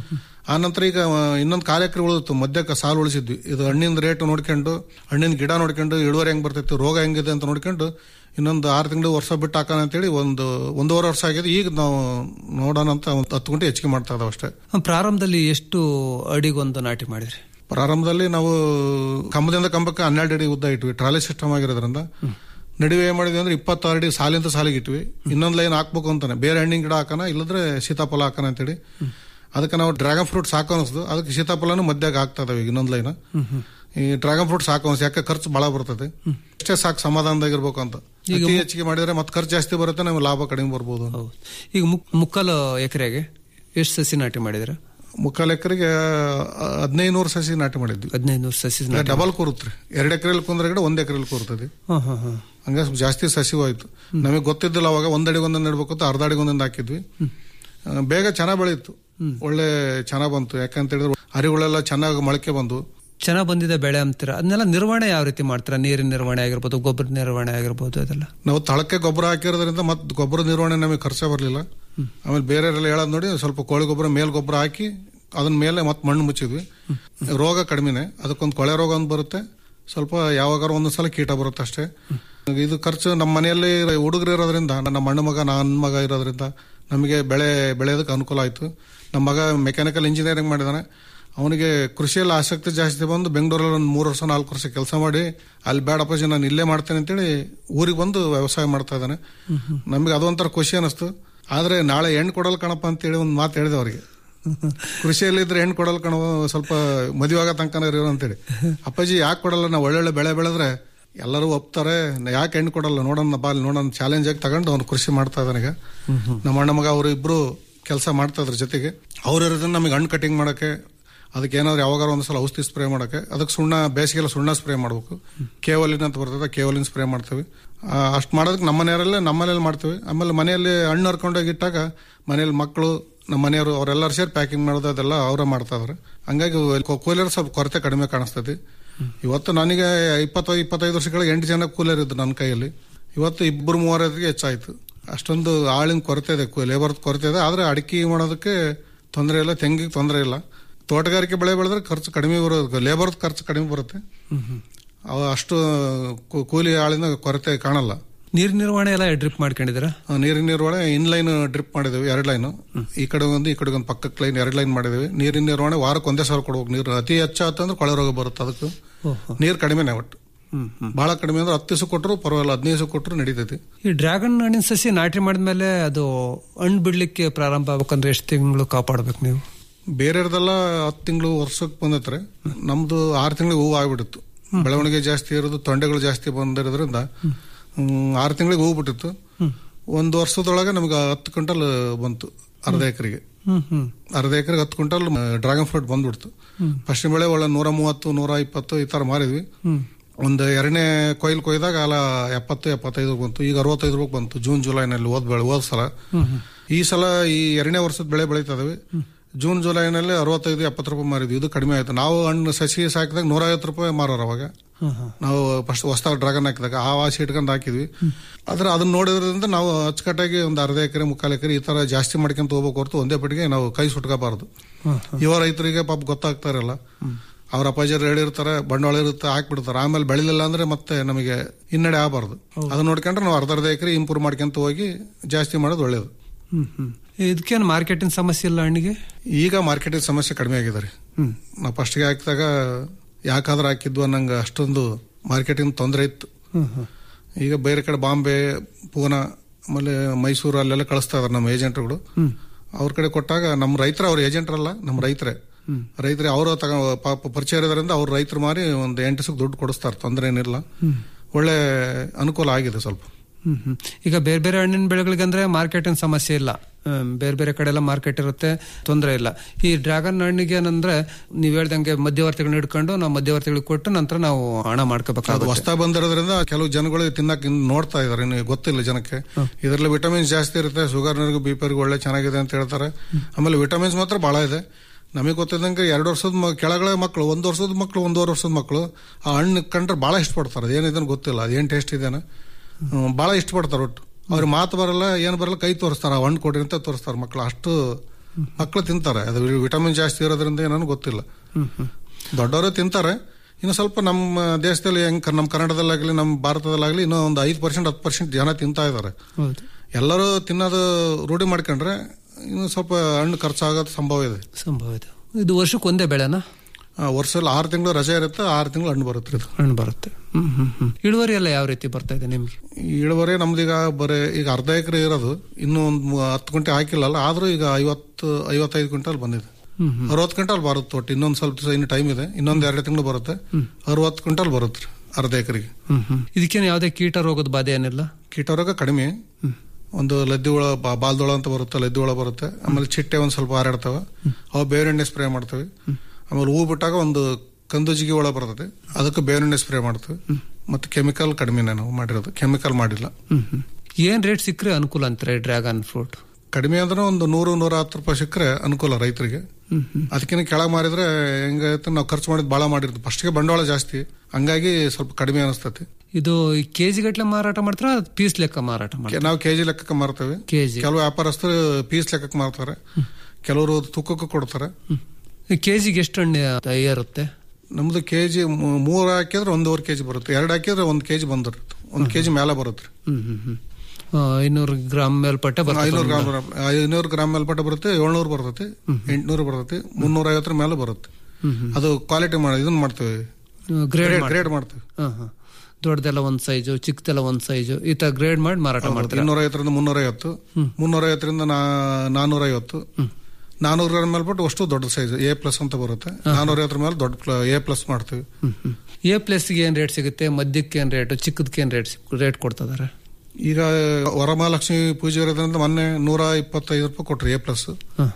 ಆ ನಂತರ ಈಗ ಇನ್ನೊಂದು ಕಾಲು ಎಕರೆ ಉಳಿದಿತ್ತು ಮಧ್ಯಕ್ಕೆ ಸಾಲು ಉಳಿಸಿದ್ವಿ ಇದು ಹಣ್ಣಿನ ರೇಟ್ ನೋಡ್ಕೊಂಡು ಹಣ್ಣಿನ ಗಿಡ ನೋಡ್ಕೊಂಡು ಇಳುವರಿ ಹೆಂಗ್ ಬರ್ತೈತಿ ರೋಗ ಹೆಂಗಿದೆ ಅಂತ ನೋಡ್ಕೊಂಡು ಇನ್ನೊಂದು ಆರು ತಿಂಗಳು ವರ್ಷ ಬಿಟ್ಟು ಹಾಕೋಣ ಅಂತೇಳಿ ಒಂದು ಒಂದೂವರೆ ವರ್ಷ ಆಗಿದೆ ಈಗ ನಾವು ನೋಡೋಣ ಅಂತ ಒಂದು ಹತ್ತು ಗಂಟೆ ಹೆಚ್ಚಿಗೆ ಮಾಡ್ತಾ ಇದಾವೆ ಅಷ್ಟೇ ಪ್ರಾರಂಭದಲ್ಲಿ ಎಷ್ಟು ಅಡಿಗೊಂದು ನಾಟಿ ಮಾಡಿದ್ರಿ ಪ್ರಾರಂಭದಲ್ಲಿ ನಾವು ಕಂಬದಿಂದ ಕಂಬಕ್ಕೆ ಹನ್ನೆರಡು ಅಡಿ ಉದ್ದ ಇಟ್ವಿ ಟ್ರಾಲಿ ಸಿಸ್ಟಮ್ ಆಗಿರೋದ್ರಿಂದ ನಡುವೆ ಏನ್ ಮಾಡಿದ್ವಿ ಅಂದ್ರೆ ಇಪ್ಪತ್ತಾರು ಅಡಿ ಸಾಲಿಂದ ಸಾಲಿಗೆ ಇಟ್ವಿ ಇನ್ನೊಂದು ಲೈನ್ ಹಾಕ್ಬೇಕು ಅಂತಾನೆ ಬೇರೆ ಹಣ್ಣಿನ ಗಿಡ ಹಾಕೋಣ ಇಲ್ಲದ್ರೆ ಸೀತಾಫಲ ಹಾಕೋಣ ಅಂತೇಳಿ ಅದಕ್ಕೆ ನಾವು ಡ್ರ್ಯಾಗನ್ ಫ್ರೂಟ್ ಸಾಕು ಅನಿಸ್ತು ಅದಕ್ಕೆ ಸೀತಾಫಲನು ಮಧ್ಯಾಗ ಹಾಕ್ತಾ ಇದಾವೆ ಈಗ ಇನ್ನೊಂದು ಲೈನ್ ಈ ಡ್ರ್ಯಾಗನ್ ಫ್ರೂಟ್ ಸಾಕು ಅನ್ಸ್ ಯಾಕೆ ಖರ್ಚು ಬಹಳ ಬರ್ತದೆ ಅಷ್ಟೇ ಸಾಕು ಸಮಾಧಾನದಾಗಿರ್ಬೇಕು ಅಂತ ಅತಿ ಹೆಚ್ಚಿಗೆ ಮಾಡಿದ್ರೆ ಮತ್ತೆ ಖರ್ಚು ಜಾಸ್ತಿ ಬರುತ್ತೆ ನಮ್ಗೆ ಲಾಭ ಕಡಿಮೆ ಬರ್ಬೋದು ಹೌದು ಈಗ ಮುಕ್- ಮುಕ್ಕಾಲು ಎಕರೆಗೆ ಎಷ್ಟು ಸಸಿ ನಾಟಿ ಮಾಡಿದ್ರ ಮುಕ್ಕಾಲು ಎಕರೆಗೆ ಹದಿನೈದು ನೂರು ಸಸಿ ನಾಟಿ ಮಾಡಿದ್ವಿ ಹದಿನೈದು ನೂರು ಸಸಿ ನಾಟಿ ಡಬಲ್ ಕೂರುತ್ರಿ ಎರಡು ಎಕರೆಲಿ ಕುಂದ್ರೆ ಗಿಡ ಒಂದ್ ಎಕರೆಲಿ ಕೂರ್ತದೆ ಹಾ ಹಾ ಹಾ ಹಂಗ ಸ್ವಲ್ಪ ಜಾಸ್ತಿ ಸಸಿವು ಆಯ್ತು ನಮಗೆ ಗೊತ್ತಿದ್ದಿಲ್ಲ ಅವಾಗ ಒಂದ್ ಅಡಿಗೆ ಒಂದೊಂದು ಇಡ್ಬೇಕು ಅಂತ ಅರ್ಧ ಅಡಿಗೆ ಒಂದೊಂದು ಹಾಕಿದ್ವಿ ಆ, ಬೇಗ ಚೆನ್ನಾಗ್ ಬೆಳೀತು ಒಳ್ಳೆ ಚೆನ್ನಾಗ್ ಬಂತು ಯಾಕಂತ ಹೇಳಿದ್ರೆ ಅರಿಗಳೆಲ್ಲ ಚೆನ್ನಾಗಿ ಮೊಳಕೆ ಬಂದು ಚೆನ್ನಾಗ್ ಬಂದಿದೆ ಬೆಳೆ ಅಂತೀರ ಅದನ್ನೆಲ್ಲ ನಿರ್ವಹಣೆ ಯಾವ ರೀತಿ ಮಾಡ್ತೀರಾ ನೀರಿನ ನಿರ್ವಹಣೆ ಆಗಿರ್ಬೋದು ಗೊಬ್ಬರ ನಿರ್ವಹಣೆ ಆಗಿರ್ಬೋದು ಅದೆಲ್ಲ ನಾವು ತಳಕ್ಕೆ ಗೊಬ್ಬರ ಹಾಕಿರೋದ್ರಿಂದ ಮತ್ತೆ ಗೊಬ್ಬರ ನಿರ್ವಹಣೆ ನಮಗೆ ಖರ್ಚೇ ಬರಲಿಲ್ಲ ಆಮೇಲೆ ಬೇರೆಯವರೆಲ್ಲ ಹೇಳೋದು ನೋಡಿ ಸ್ವಲ್ಪ ಕೋಳಿ ಗೊಬ್ಬರ ಮೇಲ್ ಗೊಬ್ಬರ ಹಾಕಿ ಅದನ್ನ ಮೇಲೆ ಮತ್ತೆ ಮಣ್ಣು ಮುಚ್ಚಿದ್ವಿ ರೋಗ ಕಡಿಮೆನೆ ಅದಕ್ಕೊಂದು ಕೊಳೆ ರೋಗ ಒಂದು ಬರುತ್ತೆ ಸ್ವಲ್ಪ ಯಾವಾಗಾರ ಒಂದೊಂದ್ಸಲ ಕೀಟ ಬರುತ್ತೆ ಅಷ್ಟೇ ಇದು ಖರ್ಚು ನಮ್ಮ ಮನೆಯಲ್ಲಿ ಹುಡುಗರು ಇರೋದ್ರಿಂದ ನಮ್ಮ ಅಣ್ಣ ಮಗ ನನ್ನ ಮಗ ಇರೋದ್ರಿಂದ ನಮಗೆ ಬೆಳೆ ಬೆಳೆಯೋದಕ್ಕೆ ಅನುಕೂಲ ಆಯಿತು ನಮ್ಮ ಮಗ ಮೆಕ್ಯಾನಿಕಲ್ ಇಂಜಿನಿಯರಿಂಗ್ ಮಾಡಿದಾನೆ ಅವನಿಗೆ ಕೃಷಿಯಲ್ಲಿ ಆಸಕ್ತಿ ಜಾಸ್ತಿ ಬಂದು ಬೆಂಗಳೂರಲ್ಲಿ ಒಂದು ಮೂರು ವರ್ಷ ನಾಲ್ಕು ವರ್ಷ ಕೆಲಸ ಮಾಡಿ ಅಲ್ಲಿ ಬೇಡಪ್ಪಾಜಿ ನಾನು ಇಲ್ಲೇ ಮಾಡ್ತೇನೆ ಅಂತೇಳಿ ಊರಿಗೆ ಬಂದು ವ್ಯವಸಾಯ ಮಾಡ್ತಾ ಇದ್ದಾನೆ ನಮಗೆ ಅದೊಂಥರ ಖುಷಿ ಅನಿಸ್ತು ಆದ್ರೆ ನಾಳೆ ಹೆಣ್ಣು ಕೊಡಲ್ ಕಣಪ್ಪ ಅಂತೇಳಿ ಒಂದು ಮಾತು ಹೇಳಿದೆ ಅವರಿಗೆ ಕೃಷಿಯಲ್ಲಿ ಇದ್ರೆ ಹೆಣ್ಣು ಕೊಡಲ್ ಕಣ ಸ್ವಲ್ಪ ಮದುವೆ ಆಗೋ ತನಕ ಇರೋ ಅಂತೇಳಿ ಅಪ್ಪಾಜಿ ಯಾಕೆ ಕೊಡಲ್ಲ ನಾವು ಒಳ್ಳೊಳ್ಳೆ ಬೆಳೆ ಬೆಳೆದ್ರೆ ಎಲ್ಲರೂ ಒಪ್ತಾರೆ ಯಾಕೆ ಹೆಣ್ಣು ಕೊಡಲ್ಲ ನೋಡೋಣ ಬಾಲ್ ನೋಡೋಣ ಚಾಲೆಂಜ್ ಆಗಿ ತಗೊಂಡು ಅವ್ನು ಕೃಷಿ ಮಾಡ್ತಾ ಇದ್ದಾನೆ ಈಗ ನಮ್ಮ ಅಣ್ಣ ಮಗ ಅವರು ಇಬ್ರು ಕೆಲಸ ಮಾಡ್ತಾ ಇದ್ರ ಜೊತೆಗೆ ಅವ್ರು ಇರೋದನ್ನ ನಮಗೆ ಹಣ್ಣು ಕಟಿಂಗ್ ಮಾಡಕ್ಕೆ ಅದಕ್ಕೆ ಏನಾದ್ರು ಯಾವಾಗಾರ ಒಂದ್ಸಲ ಔಷಧಿ ಸ್ಪ್ರೇ ಮಾಡಕ್ಕೆ ಅದಕ್ಕೆ ಸುಣ್ಣ ಬೇಸಿಗೆಲ್ಲ ಸುಣ್ಣ ಸ್ಪ್ರೇ ಮಾಡಬೇಕು ಕೇವಲಿನ್ ಅಂತ ಬರ್ತದೆ ಕೇವಲಿನ್ ಸ್ಪ್ರೇ ಮಾಡ್ತೀವಿ ಅಷ್ಟು ಮಾಡೋದಕ್ಕೆ ನಮ್ಮ ಮನೆಯವರಲ್ಲೇ ನಮ್ಮ ಮನೇಲಿ ಮಾಡ್ತೀವಿ ಆಮೇಲೆ ಮನೆಯಲ್ಲಿ ಹಣ್ಣು ಹರ್ಕೊಂಡೋಗಿ ಇಟ್ಟಾಗ ಮನೇಲಿ ಮಕ್ಕಳು ನಮ್ಮ ಮನೆಯವರು ಅವರೆಲ್ಲರೂ ಸೇರಿ ಪ್ಯಾಕಿಂಗ್ ಮಾಡೋದು ಅದೆಲ್ಲ ಅವರೇ ಮಾಡ್ತಾ ಇದಾರೆ ಹಂಗಾಗಿ ಕೂಲರ್ ಸ್ವಲ್ಪ ಕೊರತೆ ಕಡಿಮೆ ಕಾಣಿಸ್ತೈತಿ ಇವತ್ತು ನನಗೆ ಇಪ್ಪತ್ತೈದು ಇಪ್ಪತ್ತೈದು ವರ್ಷಗಳಿಗೆ ಎಂಟು ಜನ ಕೂಲರ್ ಇದ್ದು ನನ್ನ ಕೈಯಲ್ಲಿ ಇವತ್ತು ಇಬ್ಬರು ಮೂವರೈದಿಗೆ ಹೆಚ್ಚಾಯ್ತು ಅಷ್ಟೊಂದು ಆಳಿನ ಕೊರತೆ ಇದೆ ಲೇಬರ್ ಕೊರತೆ ಇದೆ ಆದ್ರೆ ಅಡಿಕೆ ಮಾಡೋದಕ್ಕೆ ತೊಂದರೆ ಇಲ್ಲ ತೆಂಗಿಗೆ ತೊಂದರೆ ಇಲ್ಲ ತೋಟಗಾರಿಕೆ ಬೆಳೆ ಬೆಳೆದ್ರೆ ಖರ್ಚು ಕಡಿಮೆ ಬರೋದು ಲೇಬರ್ ಖರ್ಚು ಕಡಿಮೆ ಬರುತ್ತೆ ಅವು ಅಷ್ಟು ಕೂ- ಕೂಲಿ ಆಳಿನ ಕೊರತೆ ಕಾಣಲ್ಲ ನೀರ್ ನಿರ್ವಹಣೆ ಎಲ್ಲ ಡ್ರಿಪ್ ಮಾಡ್ಕೊಂಡಿದ್ದೀರಾ ಆ, ನೀರಿನ ನಿರ್ವಹಣೆ ಇನ್ ಲೈನ್ ಡ್ರಿಪ್ ಮಾಡಿದ್ವಿ ಎರಡು ಲೈನ್ ಈ ಕಡೆ ಒಂದು ಈ ಕಡೆ ಒಂದು ಪಕ್ಕಕ್ಕೆ ಲೈನ್ ಎರಡು ಲೈನ್ ಮಾಡಿದ್ವಿ ನೀರಿನ ನಿರ್ವಹಣೆ ವಾರಕ್ಕೆ ಒಂದೇ ಸಾವಿರ ಕೊಡ್ಬೇಕು ನೀರು ಅತಿ ಹೆಚ್ಚಾತಂದ್ರೆ ಕೊಳೆ ರೋಗ ಬರುತ್ತೆ ಅದಕ್ಕೆ ನೀರು ಕಡಿಮೆನೆ ಒಟ್ಟು ಬಹಳ ಕಡಿಮೆ ಅಂದ್ರೆ ಹತ್ತು ದಿವಸ ಕೊಟ್ಟರು ಪರವಾಗಿಲ್ಲ ಹದಿನೈದು ದಿವಸ ಕೊಟ್ಟರು ನಡೀತೈತಿ ಈ ಡ್ರ್ಯಾಗನ್ ಹಣ್ಣಿನ ಸಸಿ ನಾಟಿ ಮಾಡಿದ್ಮೇಲೆ ಅದು ಹಣ್ಣು ಬಿಡ್ಲಿಕ್ಕೆ ಪ್ರಾರಂಭ ಆಗ್ಬೇಕಂದ್ರೆ ಎಷ್ಟು ತಿಂಗಳು ಕಾಪಾಡ್ಬೇಕು ನೀವು ಬೇರೆಯವ್ರದೆಲ್ಲ ಹತ್ತು ತಿಂಗಳು ವರ್ಷಕ್ಕೆ ಬಂದತ್ರೆ ನಮ್ದು ಆರು ತಿಂಗಳಿಗೆ ಹೂವು ಆಗ್ಬಿಟ್ಟಿತ್ತು ಬೆಳವಣಿಗೆ ಜಾಸ್ತಿ ಇರೋದು ತೊಂಡೆಗಳು ಜಾಸ್ತಿ ಬಂದಿರೋದ್ರಿಂದ ಹ್ಮ್, ಆರು ತಿಂಗಳಿಗೆ ಹೂವು ಬಿಟ್ಟಿತ್ತು ಒಂದು ವರ್ಷದೊಳಗೆ ನಮ್ಗೆ ಹತ್ತು ಕ್ವಿಂಟಲ್ ಬಂತು ಅರ್ಧ ಎಕರೆಗೆ ಹ್ಮ್ ಹ್ಮ್ ಅರ್ಧ ಎಕರೆಗೆ ಹತ್ತು ಕ್ವಿಂಟಲ್ ಡ್ರ್ಯಾಗನ್ ಫ್ರೂಟ್ ಬಂದ್ಬಿಡ್ತು ಫಸ್ಟ್ ಬೆಳೆ ಒಳ್ಳೆ ನೂರ ಮೂವತ್ತು ನೂರ ಇಪ್ಪತ್ತು ಈ ತರ ಮಾರಿದ್ವಿ ಒಂದು ಎರಡನೇ ಕೊಯ್ಲು ಕೊಯ್ದಾಗ ಅಲ್ಲ ಎಪ್ಪತ್ತು ಎಪ್ಪತ್ತೈದು ಬಂತು ಈಗ ಅರವತ್ತೈದು ರೂಪಾಯಿ ಬಂತು ಜೂನ್ ಜುಲೈನಲ್ಲಿ ಹೋದ್ ಬೆಳೆ ಹೋದ್ ಸಲ ಈ ಸಲ ಈ ಎರಡನೇ ವರ್ಷದ ಬೆಳೆ ಬೆಳೀತಾ ಇದಾವೆ ಜೂನ್ ಜುಲೈನಲ್ಲಿ ಅರವತ್ತೈದು ಎಪ್ಪತ್ತು ರೂಪಾಯಿ ಮಾರಿದ್ವಿ ಇದು ಕಡಿಮೆ ಆಯ್ತು ನಾವು ಹಣ್ಣು ಸಸಿ ಸಾಕಿದಾಗ ನೂರ ಐವತ್ತು ರೂಪಾಯಿ ಮಾರೋರು ಅವಾಗ ನಾವು ಫಸ್ಟ್ ಹೊಸದಾಗಿ ಡ್ರ್ಯಾಗನ್ ಹಾಕಿದಾಗ ಆ ವಾಸಿ ಇಟ್ಕೊಂಡು ಹಾಕಿದ್ವಿ ಆದ್ರೆ ಅದನ್ನ ನೋಡಿದ್ರಿಂದ ನಾವು ಅಚ್ಚುಕಟ್ಟಾಗಿ ಒಂದು ಅರ್ಧ ಎಕರೆ ಮುಕ್ಕಾಲು ಎಕರೆ ಈ ತರ ಜಾಸ್ತಿ ಮಾಡ್ಕೊಂತ ಹೋಗ್ಬೇಕು ಹೊರತು ಒಂದೇ ಪಟ್ಟಿಗೆ ನಾವು ಕೈ ಸುಟ್ಕೋಬಾರದು ಯುವ ರೈತರಿಗೆ ಪಾಪ ಗೊತ್ತಾಗ್ತಾ ಇರಲ್ಲ ಅವ್ರ ಅಪ್ಪಾಜಿಯರು ಹೇಳಿರ್ತಾರೆ ಬಂಡವಾಳ ಇರುತ್ತೆ ಹಾಕ್ಬಿಡ್ತಾರೆ ಆಮೇಲೆ ಬೆಳಿಲಿಲ್ಲ ಅಂದ್ರೆ ಮತ್ತೆ ನಮಗೆ ಹಿನ್ನಡೆ ಆಗಬಾರ್ದು ಅದನ್ನ ನೋಡ್ಕೊಂಡ್ರೆ ನಾವು ಅರ್ಧ ಅರ್ಧ ಎಕರೆ ಇಂಪ್ರೂವ್ ಮಾಡ್ಕೊಂತ ಹೋಗಿ ಜಾಸ್ತಿ ಮಾಡೋದು ಒಳ್ಳೇದು ಹ್ಮ್ ಹ್ಮ್ ಇದಕ್ಕೇನು ಮಾರ್ಕೆಟಿಂಗ್ ಸಮಸ್ಯೆ ಇಲ್ಲ ಹಣ್ಣಿಗೆ ಈಗ ಮಾರ್ಕೆಟಿಂಗ್ ಸಮಸ್ಯೆ ಕಡಿಮೆ ಆಗಿದ್ದಾರೆ ನಾವು ಫಸ್ಟ್ಗೆ ಹಾಕಿದಾಗ ಯಾಕಾದ್ರೆ ಹಾಕಿದ್ವು ಅನ್ನಂಗೆ ಅಷ್ಟೊಂದು ಮಾರ್ಕೆಟಿಂಗ್ ತೊಂದರೆ ಇತ್ತು ಈಗ ಬೇರೆ ಕಡೆ ಬಾಂಬೆ ಪೂನಾ ಆಮೇಲೆ ಮೈಸೂರು ಅಲ್ಲೆಲ್ಲ ಕಳಿಸ್ತಾ ಇದಾರೆ ನಮ್ಮ ಏಜೆಂಟ್ಗಳು ಅವ್ರ ಕಡೆ ಕೊಟ್ಟಾಗ ನಮ್ಮ ರೈತರ ಅವ್ರ ಏಜೆಂಟ್ರಲ್ಲ ನಮ್ಮ ರೈತರೇ ರೈತರೇ ಅವರು ತಗ ಪಾಪ ಪರಿಚಯ ಇರೋದ್ರಿಂದ ಅವ್ರ ರೈತರು ಮಾರಿ ಒಂದು ಎಂಟು ದಿವಸಕ್ಕೆ ದುಡ್ಡು ಕೊಡಿಸ್ತಾರೆ ತೊಂದರೆ ಏನಿಲ್ಲ ಒಳ್ಳೆ ಅನುಕೂಲ ಆಗಿದೆ ಸ್ವಲ್ಪ ಹ್ಮ್ ಹ್ಮ್. ಈಗ ಬೇರೆ ಬೇರೆ ಹಣ್ಣಿನ ಬೆಳೆಗಳಿಗಂದ್ರೆ ಮಾರ್ಕೆಟಿಂಗ್ ಸಮಸ್ಯೆ ಇಲ್ಲ ಹ್ಮ್, ಬೇರೆ ಬೇರೆ ಕಡೆ ಎಲ್ಲ ಮಾರ್ಕೆಟ್ ಇರುತ್ತೆ ತೊಂದರೆ ಇಲ್ಲ ಈ ಡ್ರ್ಯಾಗನ್ ಹಣ್ಣಿಗೆ ಏನಂದ್ರೆ ನೀವ್ ಹೇಳ್ದಂಗೆ ಮಧ್ಯವರ್ತಿಗಳನ್ನ ಹಿಡ್ಕೊಂಡು ನಾವು ಮಧ್ಯವರ್ತಿಗಳಿಗೆ ಕೊಟ್ಟು ನಂತರ ನಾವು ಹಣ ಅದು ಮಾಡ್ಕೋಬೇಕಾಗುತ್ತೆ ಹೊಸ್ತಾ ಬಂದಿರೋದ್ರಿಂದ ಕೆಲವು ಜನಗಳು ತಿನ್ನಕ್ ಇನ್ನು ನೋಡ್ತಾ ಇದಾರೆ ಇನ್ನು ಗೊತ್ತಿಲ್ಲ ಜನಕ್ಕೆ ಇದರಲ್ಲಿ ವಿಟಮಿನ್ಸ್ ಜಾಸ್ತಿ ಇರುತ್ತೆ ಶುಗರ್ನರ್ಗೂ ಬಿ ಪಿಗೂ ಒಳ್ಳೆ ಚೆನ್ನಾಗಿದೆ ಅಂತ ಹೇಳ್ತಾರೆ ಆಮೇಲೆ ವಿಟಮಿನ್ಸ್ ಮಾತ್ರ ಬಹಳ ಇದೆ ನಮಗೆ ಗೊತ್ತಿದ್ದಂಗೆ ಎರಡು ವರ್ಷದ ಮ- ಕೆಳಗಡೆ ಮಕ್ಕಳು ಒಂದು ವರ್ಷದ ಮಕ್ಕಳು ಒಂದೂವರೆ ವರ್ಷದ ಮಕ್ಕಳು ಆ ಹಣ್ಣು ಕಂಡ್ರೆ ಬಹಳ ಇಷ್ಟಪಡ್ತಾರೆ ಅದೇನಿದೆ ಗೊತ್ತಿಲ್ಲ ಅದೇನ್ ಟೇಸ್ಟ್ ಇದೇನ ಹ್ಮ್, ಬಹಳ ಇಷ್ಟಪಡ್ತಾರೆ ಒಟ್ಟು ಅವ್ರ ಮಾತು ಬರಲ್ಲ ಏನು ಬರಲ್ಲ ಕೈ ತೋರಿಸ್ತಾರೆ ಆ ಹಣ್ಣು ಕೊಡ್ರಿ ಅಂತ ತೋರಿಸ್ತಾರೆ ಮಕ್ಕಳು ಅಷ್ಟು ಮಕ್ಕಳು ತಿಂತಾರೆ ಅದು ವಿಟಮಿನ್ ಜಾಸ್ತಿ ಇರೋದ್ರಿಂದ ಏನೋ ಗೊತ್ತಿಲ್ಲ ದೊಡ್ಡವರು ತಿಂತಾರೆ ಇನ್ನು ಸ್ವಲ್ಪ ನಮ್ಮ ದೇಶದಲ್ಲಿ ಹೆಂಗ್ ನಮ್ಮ ಕರ್ನಾಟಕದಲ್ಲಾಗಲಿ ನಮ್ಮ ಭಾರತದಲ್ಲಾಗಲಿ ಇನ್ನೂ ಒಂದು ಐದು ಪರ್ಸೆಂಟ್ ಹತ್ತು ಪರ್ಸೆಂಟ್ ಜನ ತಿಂತಾ ಇದ್ದಾರೆ ಹೌದು ಎಲ್ಲರೂ ತಿನ್ನೋದು ರೂಢಿ ಮಾಡ್ಕೊಂಡ್ರೆ ಇನ್ನು ಸ್ವಲ್ಪ ಹಣ್ಣು ಖರ್ಚಾಗೋದು ಸಂಭವ ಇದೆ ಸಂಭವ ಇದೆ ಇದು ವರ್ಷಕ್ಕೆ ಒಂದೇ ಬೆಳೆನಾ ಆ, ವರ್ಷದಲ್ಲಿ ಆರು ತಿಂಗಳು ರಜೆ ಇರುತ್ತೆ ಆರು ತಿಂಗಳು ಹಣ್ಣು ಬರುತ್ತೆ ಇದು ಹಣ್ಣು ಬರುತ್ತೆ ಹ್ಮ್ ಹ್ಮ್ ಹ್ಮ್ ಇಳುವರಿ ಎಲ್ಲ ಯಾವ ರೀತಿ ಬರ್ತಾ ಇದೆ ನಿಮ್ಗೆ ಈ ಇಳುವರಿ ನಮ್ದೀಗ ಬರೀ ಈಗ ಅರ್ಧ ಎಕರೆ ಇರೋದು ಇನ್ನೂ ಒಂದು ಹತ್ತು ಗಂಟೆ ಹಾಕಿಲ್ಲಲ್ಲ ಆದ್ರೂ ಈಗ ಐವತ್ತು ಐವತ್ತೈದು ಕ್ವಿಂಟಲ್ ಬಂದಿದೆ ಹ್ಮ್ ಹ್ಮ್ ಅರವತ್ತು ಕ್ವಿಂಟಲ್ ಬರುತ್ತೆ ಒಟ್ಟು ಇನ್ನೊಂದು ಸ್ವಲ್ಪ ದಿವಸ ಇನ್ನು ಟೈಮ್ ಇದೆ ಇನ್ನೊಂದು ಎರಡು ತಿಂಗಳು ಬರುತ್ತೆ ಅರವತ್ತು ಕ್ವಿಂಟಲ್ ಬರುತ್ತೆ ರೀ ಅರ್ಧ ಎಕರೆಗೆ ಹ್ಮ್ ಹ್ಮ್ ಇದಕ್ಕೇನು ಯಾವುದೇ ಕೀಟ ರೋಗದ ಬಾಧೆ ಏನಿಲ್ಲ ಕೀಟರೋಗ ಕಡಿಮೆ ಒಂದು ಲದ್ದಿ ಹುಳ ಬಾ- ಬಾಲ್ದೊಳ ಅಂತ ಬರುತ್ತೆ ಲದ್ದಿ ಹುಳ ಬರುತ್ತೆ ಆಮೇಲೆ ಚಿಟ್ಟೆ ಒಂದ್ ಸ್ವಲ್ಪ ಹಾರಾಡ್ತವೆ ಅವು ಬೇರೆಣ್ಣೆ ಸ್ಪ್ರೇ ಮಾಡ್ತೇವೆ ಆಮೇಲೆ ಹೂ ಬಿಟ್ಟಾಗ ಒಂದು ಕಂದುಜಿಗಿ ಹುಳ ಬರ್ತದೆ ಅದಕ್ಕೆ ಬೇರೆಣ್ಣೆ ಸ್ಪ್ರೇ ಮಾಡ್ತೇವೆ ಮತ್ತೆ ಕೆಮಿಕಲ್ ಕಡಿಮೆನೆ ನಾವು ಮಾಡಿರೋದು ಕೆಮಿಕಲ್ ಮಾಡಿಲ್ಲ ಹ್ಮ್ ಹ್ಮ್ ಏನ್ ರೇಟ್ ಸಿಕ್ಕರೆ ಅನುಕೂಲ ಅಂತಾರೆ ಡ್ರ್ಯಾಗನ್ ಫ್ರೂಟ್ ಕಡಿಮೆ ಅಂದ್ರೆ ಒಂದು ನೂರು ನೂರ ಹತ್ತು ರೂಪಾಯಿ ಸಿಕ್ಕರೆ ಅನುಕೂಲ ರೈತರಿಗೆ ಅದಕ್ಕಿಂತ ಕೆಳಗೆ ಮಾರಿದ್ರೆ ಹೆಂಗೈತೆ ನಾವು ಖರ್ಚು ಮಾಡಿದ್ ಭಾಳ ಮಾಡಿರ್ತೀವಿ ಫಸ್ಟ್ಗೆ ಬಂಡವಾಳ ಜಾಸ್ತಿ ಹಂಗಾಗಿ ಸ್ವಲ್ಪ ಕಡಿಮೆ ಅನಿಸ್ತತಿ ಇದು ಕೆಜಿ ಗಟ್ಲೆ ಮಾರಾಟ ಮಾಡ್ತಾರ ಪೀಸ್ ಲೆಕ್ಕ ಮಾರಾಟ ಮಾಡ್ತಾರ ನಾವು ಕೆಜಿ ಲೆಕ್ಕಕ್ಕೆ ಮಾರ್ತೇವೆ ಕೆಜಿ ಕೆಲವು ವ್ಯಾಪಾರಸ್ಥರು ಪೀಸ್ ಲೆಕ್ಕಕ್ಕೆ ಮಾರ್ತಾರೆ ಕೆಲವರು ತೂಕಕ್ಕೆ ಕೊಡ್ತಾರೆ ಕೆಜಿಗೆ ಎಷ್ಟು ಹಣ್ಣು ಏರುತ್ತೆ ನಮ್ದು ಕೆಜಿ ಮೂರು ಹಾಕಿದ್ರೆ ಒಂದೂವರೆ ಕೆಜಿ ಬರುತ್ತೆ ಎರಡು ಹಾಕಿದ್ರೆ ಒಂದು ಕೆಜಿ ಬಂದಿರುತ್ತೆ ಒಂದು ಕೆಜಿ ಮೇಲೆ ಬರುತ್ತೆ ಹ್ಮ್ ಹ್ಮ್ ಹ್ಮ್ ಆ, ಐನೂರು ಗ್ರಾಮ್ ಮೇಲ್ಪಟ್ಟೆ ಬರ್ತದೆ ಐನೂರು ಗ್ರಾಮ್ ಐನೂರು ಗ್ರಾಮ್ ಮೇಲ್ಪಟ್ಟ ಬರುತ್ತೆ ಏಳ್ನೂರು ಬರ್ತೈತಿ ಎಂಟ್ನೂರು ಬರ್ತೈತಿ ಮುನ್ನೂರ ಐವತ್ತರ ಮೇಲೆ ಬರುತ್ತೆ ಅದು ಕ್ವಾಲಿಟಿ ಮಾಡಿ ಇದನ್ನ ಮಾಡ್ತೇವೆ ಗ್ರೇಡ್ ಗ್ರೇಡ್ ಗ್ರೇಡ್ ಮಾಡ್ತೇವೆ ದೊಡ್ಡದೆಲ್ಲ ಒಂದ್ ಸೈಜು ಚಿಕ್ಕದೆಲ್ಲ ಒಂದ್ ಸೈಜು ಈ ತರ ಗ್ರೇಡ್ ಮಾಡಿ ಮಾರಾಟ ಮಾಡ್ತಾರೆ ಇನ್ನೂರ ಐವತ್ತರಿಂದ ಮುನ್ನೂರ ಐವತ್ತು ಮುನ್ನೂರ ಐವತ್ತರಿಂದ ನಾನೂರ ಐವತ್ತು ನಾನೂರು ಗ್ರಾಮ್ ಮೇಲೆ ಬಿಟ್ಟು ಅಷ್ಟು ದೊಡ್ಡ ಸೈಜ್ ಎ ಪ್ಲಸ್ ಅಂತ ಬರುತ್ತೆ ನಾನೂರ ಐವತ್ತರ ಮೇಲೆ ದೊಡ್ಡ ಎ ಪ್ಲಸ್ ಮಾಡ್ತೀವಿ ಎ ಪ್ಲಸ್ಗೆ ಏನ್ ರೇಟ್ ಸಿಗುತ್ತೆ ಮದ್ಯಕ್ಕೆ ಏನ್ ರೇಟ್ ಚಿಕ್ಕದಕ್ಕೆ ಏನ್ ರೇಟ್ ರೇಟ್ ಕೊಡ್ತಿದಾರೆ ಈಗ ವರಮಹಾಲಕ್ಷ್ಮಿ ಪೂಜೆ ಇರೋದ್ರಿಂದ ಮೊನ್ನೆ ನೂರ ಇಪ್ಪತ್ತೈದು ರೂಪಾಯಿ ಕೊಟ್ರು ಎ ಪ್ಲಸ್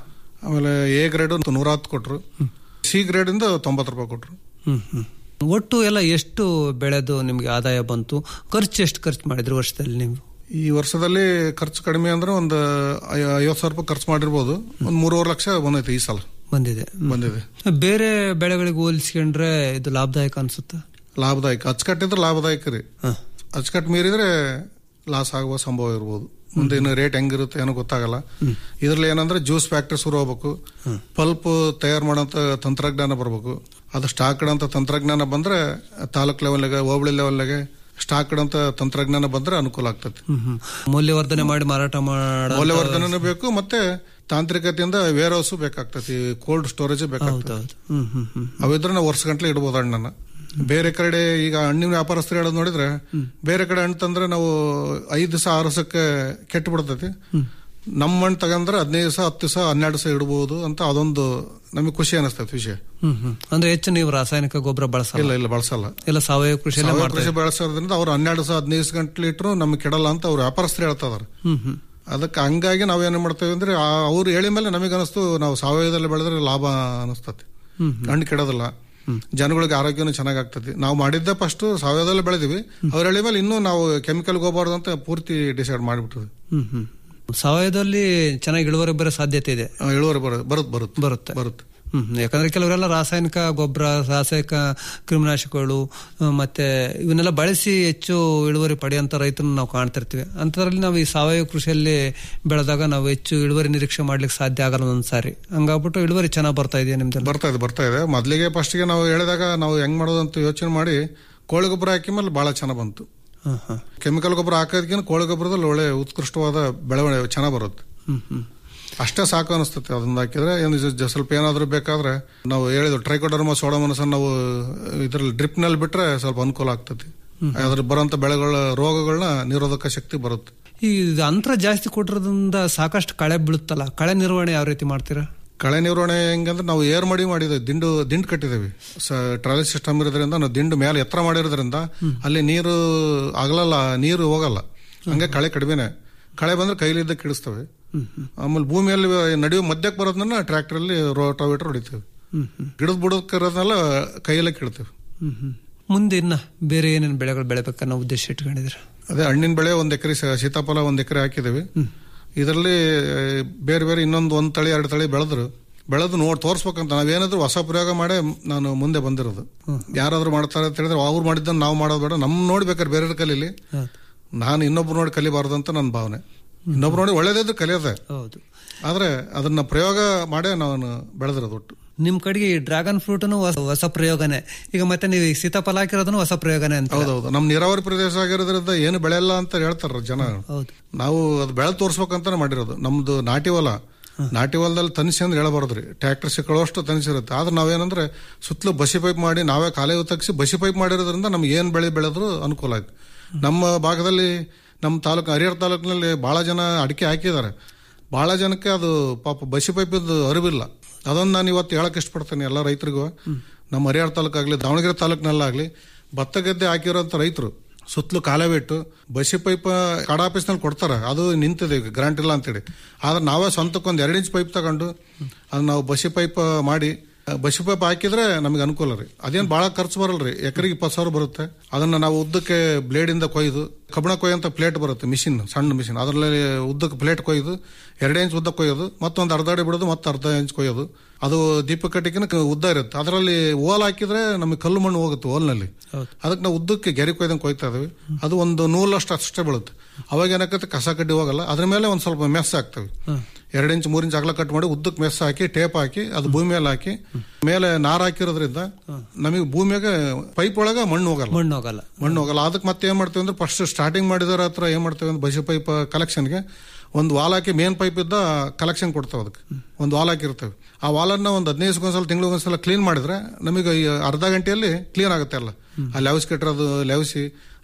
ಆಮೇಲೆ ಎ ಗ್ರೇಡ್ ನೂರ ಹತ್ತು ಕೊಟ್ರು ಸಿ ಗ್ರೇಡ್ ಇಂದ ತೊಂಬತ್ತು ರೂಪಾಯಿ ಕೊಟ್ರು ಹ್ಮ್ ಹ್ಮ್ ಒಟ್ಟು ಎಲ್ಲ ಎಷ್ಟು ಬೆಳೆದು ನಿಮ್ಗೆ ಆದಾಯ ಬಂತು ಖರ್ಚು ಎಷ್ಟು ಖರ್ಚು ಮಾಡಿದ್ರಿ ವರ್ಷದಲ್ಲಿ ನೀವು ಈ ವರ್ಷದಲ್ಲಿ ಖರ್ಚು ಕಡಿಮೆ ಅಂದ್ರೆ ಒಂದು ಐ- ಐವತ್ತು ಸಾವಿರ ರೂಪಾಯಿ ಖರ್ಚು ಮಾಡಿರ್ಬೋದು ಒಂದು ಮೂರುವರೆ ಲಕ್ಷ ಬಂದೈತೆ ಈ ಸಲ ಬಂದಿದೆ ಬಂದಿದೆ ಬೇರೆ ಬೆಳೆಗಳಿಗೆ ಹೋಲಿಸ್ಕೊಂಡ್ರೆ ಇದು ಲಾಭದಾಯಕ ಅನ್ಸುತ್ತೆ ಲಾಭದಾಯಕ ಅಚ್ಚುಕಟ್ಟಿದ್ರೆ ಲಾಭದಾಯಕ ರೀ ಅಚ್ಚುಕಟ್ಟು ಮೀರಿದ್ರೆ ಲಾಸ್ ಆಗುವ ಸಂಭವ ಇರ್ಬೋದು ಮುಂದೆ ಇನ್ನು ರೇಟ್ ಹೆಂಗಿರುತ್ತೆ ಏನೋ ಗೊತ್ತಾಗಲ್ಲ ಇದ್ರಲ್ಲಿ ಏನಂದ್ರೆ ಜ್ಯೂಸ್ ಫ್ಯಾಕ್ಟ್ರಿ ಶುರು ಹೋಗ್ಬೇಕು ಪಲ್ಪ್ ತಯಾರು ಮಾಡೋಂಥ ತಂತ್ರಜ್ಞಾನ ಬರ್ಬೇಕು ಅದು ಸ್ಟಾಕ್ ಇಡೋಂಥ ತಂತ್ರಜ್ಞಾನ ಬಂದ್ರೆ ತಾಲೂಕ್ ಲೆವೆಲ್ಗೆ ಹೋಬಳಿ ಲೆವೆಲ್ಗೆ ಸ್ಟಾಕ್ ಇಡೋಂಥ ತಂತ್ರಜ್ಞಾನ ಬಂದ್ರೆ ಅನುಕೂಲ ಆಗ್ತದೆ ಹ್ಮ್ ಹ್ಮ್ ಮೌಲ್ಯವರ್ಧನೆ ಮಾಡಿ ಮಾರಾಟ ಮಾಡ ಮೌಲ್ಯವರ್ಧನೆ ಬೇಕು ಮತ್ತೆ ತಾಂತ್ರಿಕತೆಯಿಂದ ವೇರ್ ಹೌಸ್ ಬೇಕಾಗ್ತತಿ ಕೋಲ್ಡ್ ಸ್ಟೋರೇಜ್ ಬೇಕಾಗ್ತದೆ ಹ್ಮ್ ಹ್ಮ್ ಹ್ಮ್ ಅವಿದ್ರೆ ನಾವು ವರ್ಷ ಗಂಟ್ಲೆ ಇಡ್ಬೋದು ಹಣ್ಣನ್ನ ಬೇರೆ ಕಡೆ ಈಗ ಹಣ್ಣಿನ ವ್ಯಾಪಾರಸ್ಥರು ಹೇಳೋದು ನೋಡಿದ್ರೆ ಬೇರೆ ಕಡೆ ಹಣ್ಣು ತಂದ್ರೆ ನಾವು ಐದು ದಿವಸ ಆರು ದಿವಸಕ್ಕೆ ಕೆಟ್ಟು ಬಿಡ್ತೈತಿ ನಮ್ಮ ಹಣ್ಣು ತಗಂದ್ರೆ ಹದಿನೈದು ದಿವಸ ಹತ್ತು ದಿವಸ ಹನ್ನೆರಡು ದಿವಸ ಇಡ್ಬೋದು ಅಂತ ಅದೊಂದು ನಮಗೆ ಖುಷಿ ಅನಿಸ್ತೈತಿ ವಿಷಯ ಹ್ಮ್ ಹ್ಮ್ ಅಂದ್ರೆ ಹೆಚ್ಚು ನೀವು ರಾಸಾಯನಿಕ ಗೊಬ್ಬರ ಬಳಸಲ್ಲ ಇಲ್ಲ ಇಲ್ಲ ಬಳಸಲ್ಲ ಎಲ್ಲ ಸಾವಯವ ಕೃಷಿಯಲ್ಲೇ ಸಾವಯವ ಮಾಡ್ತಾ ಕೃಷಿ ಬೆಳೆಸೋದ್ರಿಂದ ಅವ್ರು ಹನ್ನೆರಡು ದಿವಸ ಹದಿನೈದು ದಿವಸ ಗಂಟ್ಲೆ ಇಟ್ಟರು ನಮ್ಗೆ ಕೆಡಲ್ಲ ಅಂತ ಅವ್ರು ವ್ಯಾಪಾರಸ್ಥರು ಹೇಳ್ತಾ ಇದಾರೆ ಹ್ಮ್ ಹ್ಮ್ ಅದಕ್ಕೆ ಹಂಗಾಗಿ ನಾವೇನು ಮಾಡ್ತೇವೆ ಅಂದ್ರೆ ಆ- ಅವ್ರು ಹೇಳಿ ಮೇಲೆ ನಮಗೆ ಅನಿಸ್ತು ನಾವು ಸಾವಯವದಲ್ಲಿ ಬೆಳೆದ್ರೆ ಲಾಭ ಅನಿಸ್ತತಿ ಹ್ಮ್ ಹಣ್ಣು ಕೆಡೋದಿಲ್ಲ ಜನಗಳಿಗೆ ಆರೋಗ್ಯನೂ ಚೆನ್ನಾಗಾಗ್ತದೆ ನಾವು ಮಾಡಿದ್ದೆ ಫಸ್ಟ್ ಸಾವಯವದಲ್ಲಿ ಬೆಳೆದಿವಿ ಅವ್ರು ಹೇಳಿ ಮೇಲೆ ಇನ್ನೂ ನಾವು ಕೆಮಿಕಲ್ ಹೋಗಬಾರ್ದು ಅಂತ ಪೂರ್ತಿ ಡಿಸೈಡ್ ಮಾಡಿಬಿಟ್ಟಿದ್ವಿ ಹ್ಮ್ ಹ್ಮ್ ಸಾವಯವದಲ್ಲಿ ಚೆನ್ನಾಗಿ ಇಳುವರಿ ಬರೋ ಸಾಧ್ಯತೆ ಇದೆ ಇಳುವರಿ ಬರುತ್ತೆ ಬರುತ್ತೆ ಬರುತ್ತೆ ಬರುತ್ತೆ ಬರುತ್ತೆ ಹ್ಮ್ ಯಾಕಂದ್ರೆ ಕೆಲವರೆಲ್ಲ ರಾಸಾಯನಿಕ ಗೊಬ್ಬರ ರಾಸಾಯನಿಕ ಕ್ರಿಮಿನಾಶಕಗಳು ಆ, ಮತ್ತೆ ಇವನ್ನೆಲ್ಲ ಬಳಸಿ ಹೆಚ್ಚು ಇಳುವರಿ ಪಡೆಯುವಂತ ರೈತರನ್ನ ನಾವು ಕಾಣ್ತಿರ್ತೀವಿ ಅಂತದ್ರಲ್ಲಿ ನಾವು ಈ ಸಾವಯವ ಕೃಷಿಯಲ್ಲಿ ಬೆಳೆದಾಗ ನಾವು ಹೆಚ್ಚು ಇಳುವರಿ ನಿರೀಕ್ಷೆ ಮಾಡ್ಲಿಕ್ಕೆ ಸಾಧ್ಯ ಆಗಲ್ಲ ಒಂದ್ಸಾರಿ ಹಂಗಾಗ್ಬಿಟ್ಟು ಇಳುವರಿ ಚೆನ್ನಾಗಿ ಬರ್ತಾ ಇದೆಯಾ ನಿಮ್ದು ಬರ್ತಾ ಇದೆ ಬರ್ತಾ ಇದೆ ಮೊದಲಿಗೆ ಫಸ್ಟ್ಗೆ ನಾವು ಹೇಳಿದಾಗ ನಾವು ಹೆಂಗ್ ಮಾಡೋದು ಅಂತ ಯೋಚನೆ ಮಾಡಿ ಕೋಳಿ ಗೊಬ್ಬರ ಹಾಕಿ ಮೇಲೆ ಬಹಳ ಚೆನ್ನಾಗಿ ಬಂತು ಕೆಮಿಕಲ್ ಗೊಬ್ಬರ ಹಾಕೋದಕ್ಕಿಂತ ಕೋಳಿ ಗೊಬ್ಬರದಲ್ಲಿ ಒಳ್ಳೆ ಉತ್ಕೃಷ್ಟವಾದ ಬೆಳವಣಿಗೆ ಚೆನ್ನಾಗಿ ಬರುತ್ತೆ ಹ್ಮ್ ಹ್ಮ್ ಅಷ್ಟೇ ಸಾಕು ಅನಿಸ್ತದೆ ಅದನ್ನ ಹಾಕಿದ್ರೆ ಏನು ಜ- ಜ- ಸ್ವಲ್ಪ ಏನಾದರೂ ಬೇಕಾದ್ರೆ ನಾವು ಹೇಳಿದ್ವಿ ಟ್ರೈಕೋಡರ್ಮ ಸೋಡಮನಸ ನಾವು ಇದ್ರಲ್ಲಿ ಡ್ರಿಪ್ ನಲ್ಲಿ ಬಿಟ್ರೆ ಸ್ವಲ್ಪ ಅನುಕೂಲ ಆಗ್ತದೆ ಅದ್ರ ಬರೋಂಥ ಬೆಳೆಗಳ ರೋಗಗಳನ್ನ ನಿರೋಧಕ ಶಕ್ತಿ ಬರುತ್ತೆ ಈ ಅಂತರ ಜಾಸ್ತಿ ಕೊಟ್ಟಿರೋದ್ರಿಂದ ಸಾಕಷ್ಟು ಕಳೆ ಬೀಳುತ್ತಲ್ಲ ಕಳೆ ನಿರ್ವಹಣೆ ಯಾವ ರೀತಿ ಮಾಡ್ತೀರಾ ಕಳೆ ನಿರ್ವಹಣೆ ಹೆಂಗಂದ್ರೆ ನಾವು ಏರ್ ಮಾಡಿ ಮಾಡಿದ್ವಿ ದಿಂಡು ದಿಂಡು ಕಟ್ಟಿದ್ದೇವೆ ಟ್ರಾಲಿ ಸಿಸ್ಟಮ್ ಇರೋದ್ರಿಂದ ನಾವು ದಿಂಡು ಮೇಲೆ ಎತ್ತರ ಮಾಡಿರೋದ್ರಿಂದ ಅಲ್ಲಿ ನೀರು ಆಗಲ್ಲ ನೀರು ಹೋಗಲ್ಲ ಹಂಗೆ ಕಳೆ ಕಡಿಮೆನೆ ಕಳೆ ಬಂದ್ರೆ ಕೈಲಿದ್ದ ಕಿಡಿಸ್ತವೆ ಆಮೇಲೆ ಭೂಮಿಯಲ್ಲಿ ನಡೆಯುವ ಮಧ್ಯಕ್ಕೆ ಬರೋದನ್ನ ಟ್ರ್ಯಾಕ್ಟರ್ ಅಲ್ಲಿ ರೋಟಾವೇಟರ್ ಹೊಡಿತೇವೆ ಗಿಡದ ಬುಡಕ್ಕಿರೋದನ್ನೆಲ್ಲ ಕೈಯಲ್ಲೇ ಕೀಳ್ತೇವೆ ಹ್ಮ್ ಹ್ಮ್ ಮುಂದೆ ಇನ್ನ ಬೇರೆ ಏನೇನು ಬೆಳೆಗಳು ಬೆಳೆಬೇಕನ್ನೋ ಉದ್ದೇಶ ಇಟ್ಕೊಂಡಿದ್ದೀರಾ ಅದೇ ಹಣ್ಣಿನ ಬೆಳೆ ಒಂದ್ ಎಕರೆ ಸೀತಾಫಲ ಒಂದ್ ಎಕರೆ ಹಾಕಿದ್ದೇವೆ ಇದರಲ್ಲಿ ಬೇರೆ ಬೇರೆ ಇನ್ನೊಂದು ಒಂದ್ ತಳಿ ಎರಡು ತಳಿ ಬೆಳೆದ್ರು ಬೆಳೆದು ನೋಡಿ ತೋರ್ಸ್ಬೇಕಂತ ನಾವೇನಾದ್ರೂ ಹೊಸ ಪ್ರಯೋಗ ಮಾಡೇ ನಾನು ಮುಂದೆ ಬಂದಿರೋದು ಯಾರಾದ್ರೂ ಮಾಡ್ತಾರೆ ಅಂತ ಹೇಳಿದ್ರೆ ಅವ್ರು ಮಾಡಿದ್ದನ್ನು ನಾವು ಮಾಡೋದು ಬೇಡ ನಮ್ ನೋಡ್ಬೇಕಾದ್ರೆ ಬೇರೆ ಕಲೀಲಿ ನಾನು ಇನ್ನೊಬ್ರು ನೋಡಿ ಕಲಿಬಾರ್ದು ಅಂತ ನನ್ನ ಭಾವನೆ ಇನ್ನೊಬ್ರು ನೋಡಿ ಒಳ್ಳೇದಿದ್ರೆ ಕಲಿಯೋದೆ ಹೌದು ಆದ್ರೆ ಅದನ್ನ ಪ್ರಯೋಗ ಮಾಡೇ ನಾನು ಬೆಳೆದಿರೋದು ಒಟ್ಟು ನಿಮ್ ಕಡೆಗೆ ಈ ಡ್ರ್ಯಾಗನ್ ಫ್ರೂಟ್ ಹೊಸ ಪ್ರಯೋಗನೇ ಈಗ ಮತ್ತೆ ನೀವು ಈ ಸೀತಾಫಲ ಹಾಕಿರೋದನ್ನು ಹೊಸ ಪ್ರಯೋಗನೇ ಅಂತ ಹೌದೌದು ನಮ್ ನೀರಾವರಿ ಪ್ರದೇಶ ಆಗಿರೋದ್ರಿಂದ ಏನು ಬೆಳೆಯಲ್ಲ ಅಂತ ಹೇಳ್ತಾರ ಜನ ಹೌದು ನಾವು ಅದು ಬೆಳೆ ತೋರ್ಸ್ಬೇಕಂತಾನೆ ಮಾಡಿರೋದು ನಮ್ದು ನಾಟಿ ಹೊಲ ನಾಟಿ ಹೊಲದಲ್ಲಿ ತನಿಸಿ ಅಂದ್ರೆ ಹೇಳಬಾರದ್ರಿ ಟ್ರ್ಯಾಕ್ಟರ್ ಸಿಕ್ಕಳೋಷ್ಟು ತನಿಸಿರುತ್ತೆ ಆದ್ರೆ ನಾವೇನಂದ್ರೆ ಸುತ್ತಲೂ ಬಸಿ ಪೈಪ್ ಮಾಡಿ ನಾವೇ ಕಾಲೇ ತಗ್ಸಿ ಬಸಿ ಪೈಪ್ ಮಾಡಿರೋದ್ರಿಂದ ನಮ್ಗೆ ಏನ್ ಬೆಳೆ ಬೆಳೆದ್ರು ಅನುಕೂಲ ಆಯ್ತು ನಮ್ಮ ಭಾಗದಲ್ಲಿ ನಮ್ಮ ತಾಲೂಕು ಹರಿಹರ ತಾಲೂಕಿನಲ್ಲಿ ಬಹಳ ಜನ ಅಡಿಕೆ ಹಾಕಿದ್ದಾರೆ ಬಹಳ ಜನಕ್ಕೆ ಅದು ಪಾಪ ಬಸಿ ಪೈಪಿದ್ದು ಅರಿವಿಲ್ಲ ಅದೊಂದು ನಾನು ಇವತ್ತು ಹೇಳಕ್ ಇಷ್ಟಪಡ್ತೇನೆ ಎಲ್ಲ ರೈತರಿಗೂ ನಮ್ಮ ಹರಿಹರ ತಾಲೂಕಾಗ್ಲಿ ದಾವಣಗೆರೆ ತಾಲೂಕಿನಲ್ಲಾಗ್ಲಿ ಭತ್ತ ಗದ್ದೆ ಹಾಕಿರೋಂಥ ರೈತರು ಸುತ್ತಲೂ ಕಾಲೇ ಬಿಟ್ಟು ಬಸಿ ಪೈಪ್ ಕಾಡ ಆಫೀಸ್ನಲ್ಲಿ ಕೊಡ್ತಾರೆ ಅದು ನಿಂತಿದೆ ಈಗ ಗ್ರಾಂಟ್ ಇಲ್ಲ ಅಂತೇಳಿ ಆದ್ರೆ ನಾವೇ ಸ್ವಂತಕ್ಕೆ ಒಂದು ಎರಡು ಇಂಚ್ ಪೈಪ್ ತಗೊಂಡು ಅದು ನಾವು ಬಸಿ ಪೈಪ್ ಮಾಡಿ ಬಸಿ ಪೈಪ್ ಹಾಕಿದ್ರೆ ನಮಗೆ ಅನುಕೂಲ ರೀ ಅದೇನು ಭಾಳ ಖರ್ಚು ಬರಲ್ರಿ ಎಕರೆಗೆ ಇಪ್ಪತ್ತು ಸಾವಿರ ಬರುತ್ತೆ ಅದನ್ನ ನಾವು ಉದ್ದಕ್ಕೆ ಬ್ಲೇಡಿಂದ ಕೊಯ್ದು ಕಬ್ಬಣ ಕೊಯ್ಯಂತ ಪ್ಲೇಟ್ ಬರುತ್ತೆ ಮಿಷಿನ್ ಸಣ್ಣ ಮಿಷಿನ್ ಅದರಲ್ಲಿ ಉದ್ದಕ್ಕೆ ಪ್ಲೇಟ್ ಕೊಯ್ದು ಎರಡು ಇಂಚ್ ಉದ್ದ ಕೊಯ್ಯೋದು ಮತ್ತೊಂದು ಅರ್ಧ ಅಡಿ ಬಿಡೋದು ಮತ್ತೆ ಅರ್ಧ ಇಂಚ್ ಕೊಯ್ಯೋದು ಅದು ದೀಪ ಕಟ್ಟಿಕಿನ ಉದ್ದ ಇರುತ್ತೆ ಅದರಲ್ಲಿ ಓಲ್ ಹಾಕಿದ್ರೆ ನಮಗೆ ಕಲ್ಲು ಮಣ್ಣು ಹೋಗುತ್ತೆ ಓಲ್ನಲ್ಲಿ ಅದಕ್ಕೆ ನಾವು ಉದ್ದಕ್ಕೆ ಗೆರೆ ಕೊಯ್ದಂಗೆ ಕೊಯ್ತಾ ಇದೀವಿ ಅದು ಒಂದು ನೂಲಷ್ಟು ಅಷ್ಟೇ ಬೀಳುತ್ತೆ ಅವಾಗ ಏನಾಗುತ್ತೆ ಕಸ ಕಡ್ಡಿ ಹೋಗಲ್ಲ ಅದ್ರ ಮೇಲೆ ಒಂದು ಸ್ವಲ್ಪ ಮೆಸ್ ಹಾಕ್ತೇವೆ ಎರಡು ಇಂಚ್ ಮೂರು ಇಂಚ್ ಅಗಲ ಕಟ್ ಮಾಡಿ ಉದ್ದಕ್ಕೆ ಮೆಸ್ ಹಾಕಿ ಟೇಪ್ ಹಾಕಿ ಅದು ಭೂಮಿ ಮೇಲೆ ಹಾಕಿ ಮೇಲೆ ನಾರ್ ಹಾಕಿರೋದ್ರಿಂದ ನಮಗೆ ಭೂಮಿಯಾಗ ಪೈಪ್ ಒಳಗ ಮಣ್ಣು ಹೋಗಲ್ಲ ಮಣ್ಣು ಹೋಗಲ್ಲ ಮಣ್ಣು ಹೋಗಲ್ಲ ಅದಕ್ಕೆ ಮತ್ತೆ ಏನ್ ಮಾಡ್ತೇವೆ ಅಂದ್ರೆ ಫಸ್ಟ್ ಸ್ಟಾರ್ಟಿಂಗ್ ಮಾಡಿದವ್ರ ಹತ್ರ ಏನ್ ಮಾಡ್ತೇವೆ ಅಂದ್ರೆ ಬಸಿ ಪೈಪ್ ಕಲೆಕ್ಷನ್ಗೆ ಒಂದು ವಾಲ್ ಹಾಕಿ ಮೇನ್ ಪೈಪ್ ಇದ್ದ ಕಲೆಕ್ಷನ್ ಕೊಡ್ತೇವೆ ಅದಕ್ಕೆ ಒಂದು ವಾಲ್ ಹಾಕಿರ್ತೇವೆ ಆ ವಾಲನ್ನ ಒಂದು ಹದಿನೈದು ಒಂದ್ಸಲ ತಿಂಗಳಿಗೊಂದ್ಸಲ ಕ್ಲೀನ್ ಮಾಡಿದ್ರೆ ನಮಗೆ ಈ ಅರ್ಧ ಗಂಟೆಯಲ್ಲಿ ಕ್ಲೀನ್ ಆಗುತ್ತೆ ಎಲ್ಲ ಆ ಲೆವಸ್ ಕೆಟ್ಟಿರೋದು ಲೆವಸಿ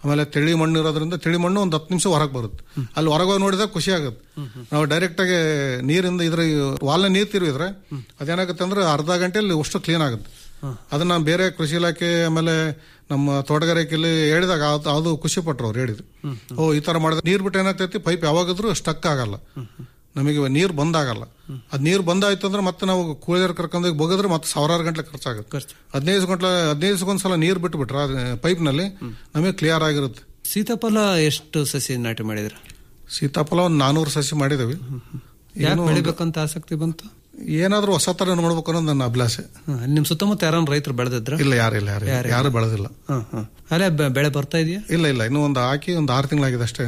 ಆಮೇಲೆ ತಿಳಿ ಮಣ್ಣು ಇರೋದ್ರಿಂದ ತಿಳಿ ಮಣ್ಣು ಒಂದು ಹತ್ತು ನಿಮಿಷ ಹೊರಗೆ ಬರುತ್ತೆ ಅಲ್ಲಿ ಹೊರಗೆ ಹೋಗಿ ನೋಡಿದಾಗ ಖುಷಿ ಆಗುತ್ತೆ ನಾವು ಡೈರೆಕ್ಟ್ ಆಗಿ ನೀರಿಂದ ಇದ್ರ ವಾಲ್ನ ನೀರು ತಿರುಗಿದ್ರೆ ಅದೇನಾಗುತ್ತೆ ಅಂದ್ರೆ ಅರ್ಧ ಗಂಟೆಯಲ್ಲಿ ಅಷ್ಟು ಕ್ಲೀನ್ ಆಗುತ್ತೆ ಅದನ್ನ ಬೇರೆ ಕೃಷಿ ಇಲಾಖೆ ಆಮೇಲೆ ನಮ್ಮ ತೋಟಗಾರಿಕೆಯಲ್ಲಿ ಹೇಳಿದಾಗ ಅದು- ಅದು ಖುಷಿ ಪಟ್ರು ಅವ್ರು ಹೇಳಿದ್ರು ಓ ಈ ತರ ಮಾಡಿದ್ರೆ ನೀರ್ ಬಿಟ್ಟು ಏನಾಗ್ತೈತಿ ಪೈಪ್ ಯಾವಾಗಿದ್ರು ಸ್ಟಕ್ ಆಗಲ್ಲ ನಮಗೆ ನೀರು ಬಂದಾಗಲ್ಲ ಅದ್ ನೀರು ಬಂದಾಯ್ತು ಅಂದ್ರೆ ಮತ್ತೆ ನಾವು ಕೂಲಿಯರ್ ಕರ್ಕೊಂಡೋಗಿ ಬಗದ್ರೆ ಮತ್ತೆ ಸಾವಿರಾರು ಗಂಟೆ ಖರ್ಚಾಗುತ್ತೆ ಹದಿನೈದು ಗಂಟೆ ಹದಿನೈದು ಒಂದ್ಸಲ ನೀರು ಬಿಟ್ಟು ಬಿಟ್ರೆ ಪೈಪ್ ನಲ್ಲಿ ನಮಗೆ ಕ್ಲಿಯರ್ ಆಗಿರುತ್ತೆ ಸೀತಾಫಲ ಎಷ್ಟು ಸಸಿ ನಾಟಿ ಮಾಡಿದ್ರ ಸೀತಾಫಲ ಒಂದು ನಾನೂರು ಸಸಿ ಮಾಡಿದವಿ ಯಾಕೆ ಬೆಳಿಬೇಕಂತ ಆಸಕ್ತಿ ಬಂತು ಏನಾದ್ರೂ ಹೊಸ ತರ ನೋಡ್ಬೇಕು ಅನ್ನೋದು ನನ್ನ ಅಭಿಲಾಷೆ ಹಾ, ಅಲ್ಲಿ ನಿಮ್ ಸುತ್ತಮುತ್ತ ಯಾರನ್ನ ರೈತರು ಬೆಳೆದಿದ್ರ ಇಲ್ಲ ಯಾರಿಲ್ಲ ಯಾರು ಯಾರು ಯಾರು ಬೆಳೆದಿಲ್ಲ ಅಲ್ಲೇ ಬೆ- ಬೆಳೆ ಬರ್ತಾ ಇದೆಯಾ ಇಲ್ಲ ಇಲ್ಲ ಇನ್ನೂ ಒಂದು ಹಾಕಿ ಒಂದು ಆರು ತಿಂಗಳಾಗಿದೆ ಅಷ್ಟೇ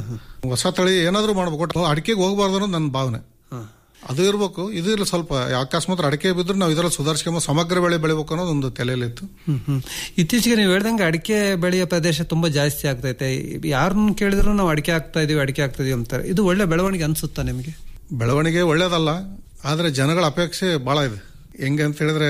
ಹೊಸ ತಳಿ ಏನಾದ್ರೂ ಮಾಡ್ಬೇಕು ಒಟ್ಟು ಅಡಿಕೆಗೆ ಹೋಗಬಾರ್ದು ಅನ್ನೋದು ನನ್ನ ಭಾವನೆ ಅದು ಇರ್ಬೇಕು ಇದು ಇರಲಿ ಸ್ವಲ್ಪ ಅಕಸ್ಮಾತ್ ಅಡಿಕೆ ಬಿದ್ರೆ ನಾವು ಇದರಲ್ಲಿ ಸುಧಾರಿಸ್ಕೊಂಬ ಸಮಗ್ರ ಬೆಳೆ ಬೆಳಿಬೇಕು ಅನ್ನೋದು ಒಂದು ತಲೆಯಲ್ಲಿತ್ತು ಹ್ಮ್ ಹ್ಮ್ ಇತ್ತೀಚೆಗೆ ನೀವು ಹೇಳ್ದಂಗೆ ಅಡಿಕೆ ಬೆಳೆಯ ಪ್ರದೇಶ ತುಂಬಾ ಜಾಸ್ತಿ ಆಗ್ತೈತೆ ಯಾರನ್ನ ಕೇಳಿದ್ರು ನಾವು ಅಡಿಕೆ ಆಗ್ತಾ ಇದೀವಿ ಅಡಿಕೆ ಆಗ್ತಾ ಇದೀವಿ ಅಂತಾರೆ ಇದು ಒಳ್ಳೆ ಬೆಳವಣಿಗೆ ಅನ್ಸುತ್ತಾ ನಿಮಗೆ ಬೆಳವಣಿಗೆ ಒಳ್ಳೇದಲ್ಲ ಆದ್ರೆ ಜನಗಳ ಅಪೇಕ್ಷೆ ಬಹಳ ಇದೆ ಹೆಂಗೆ ಅಂತ ಹೇಳಿದ್ರೆ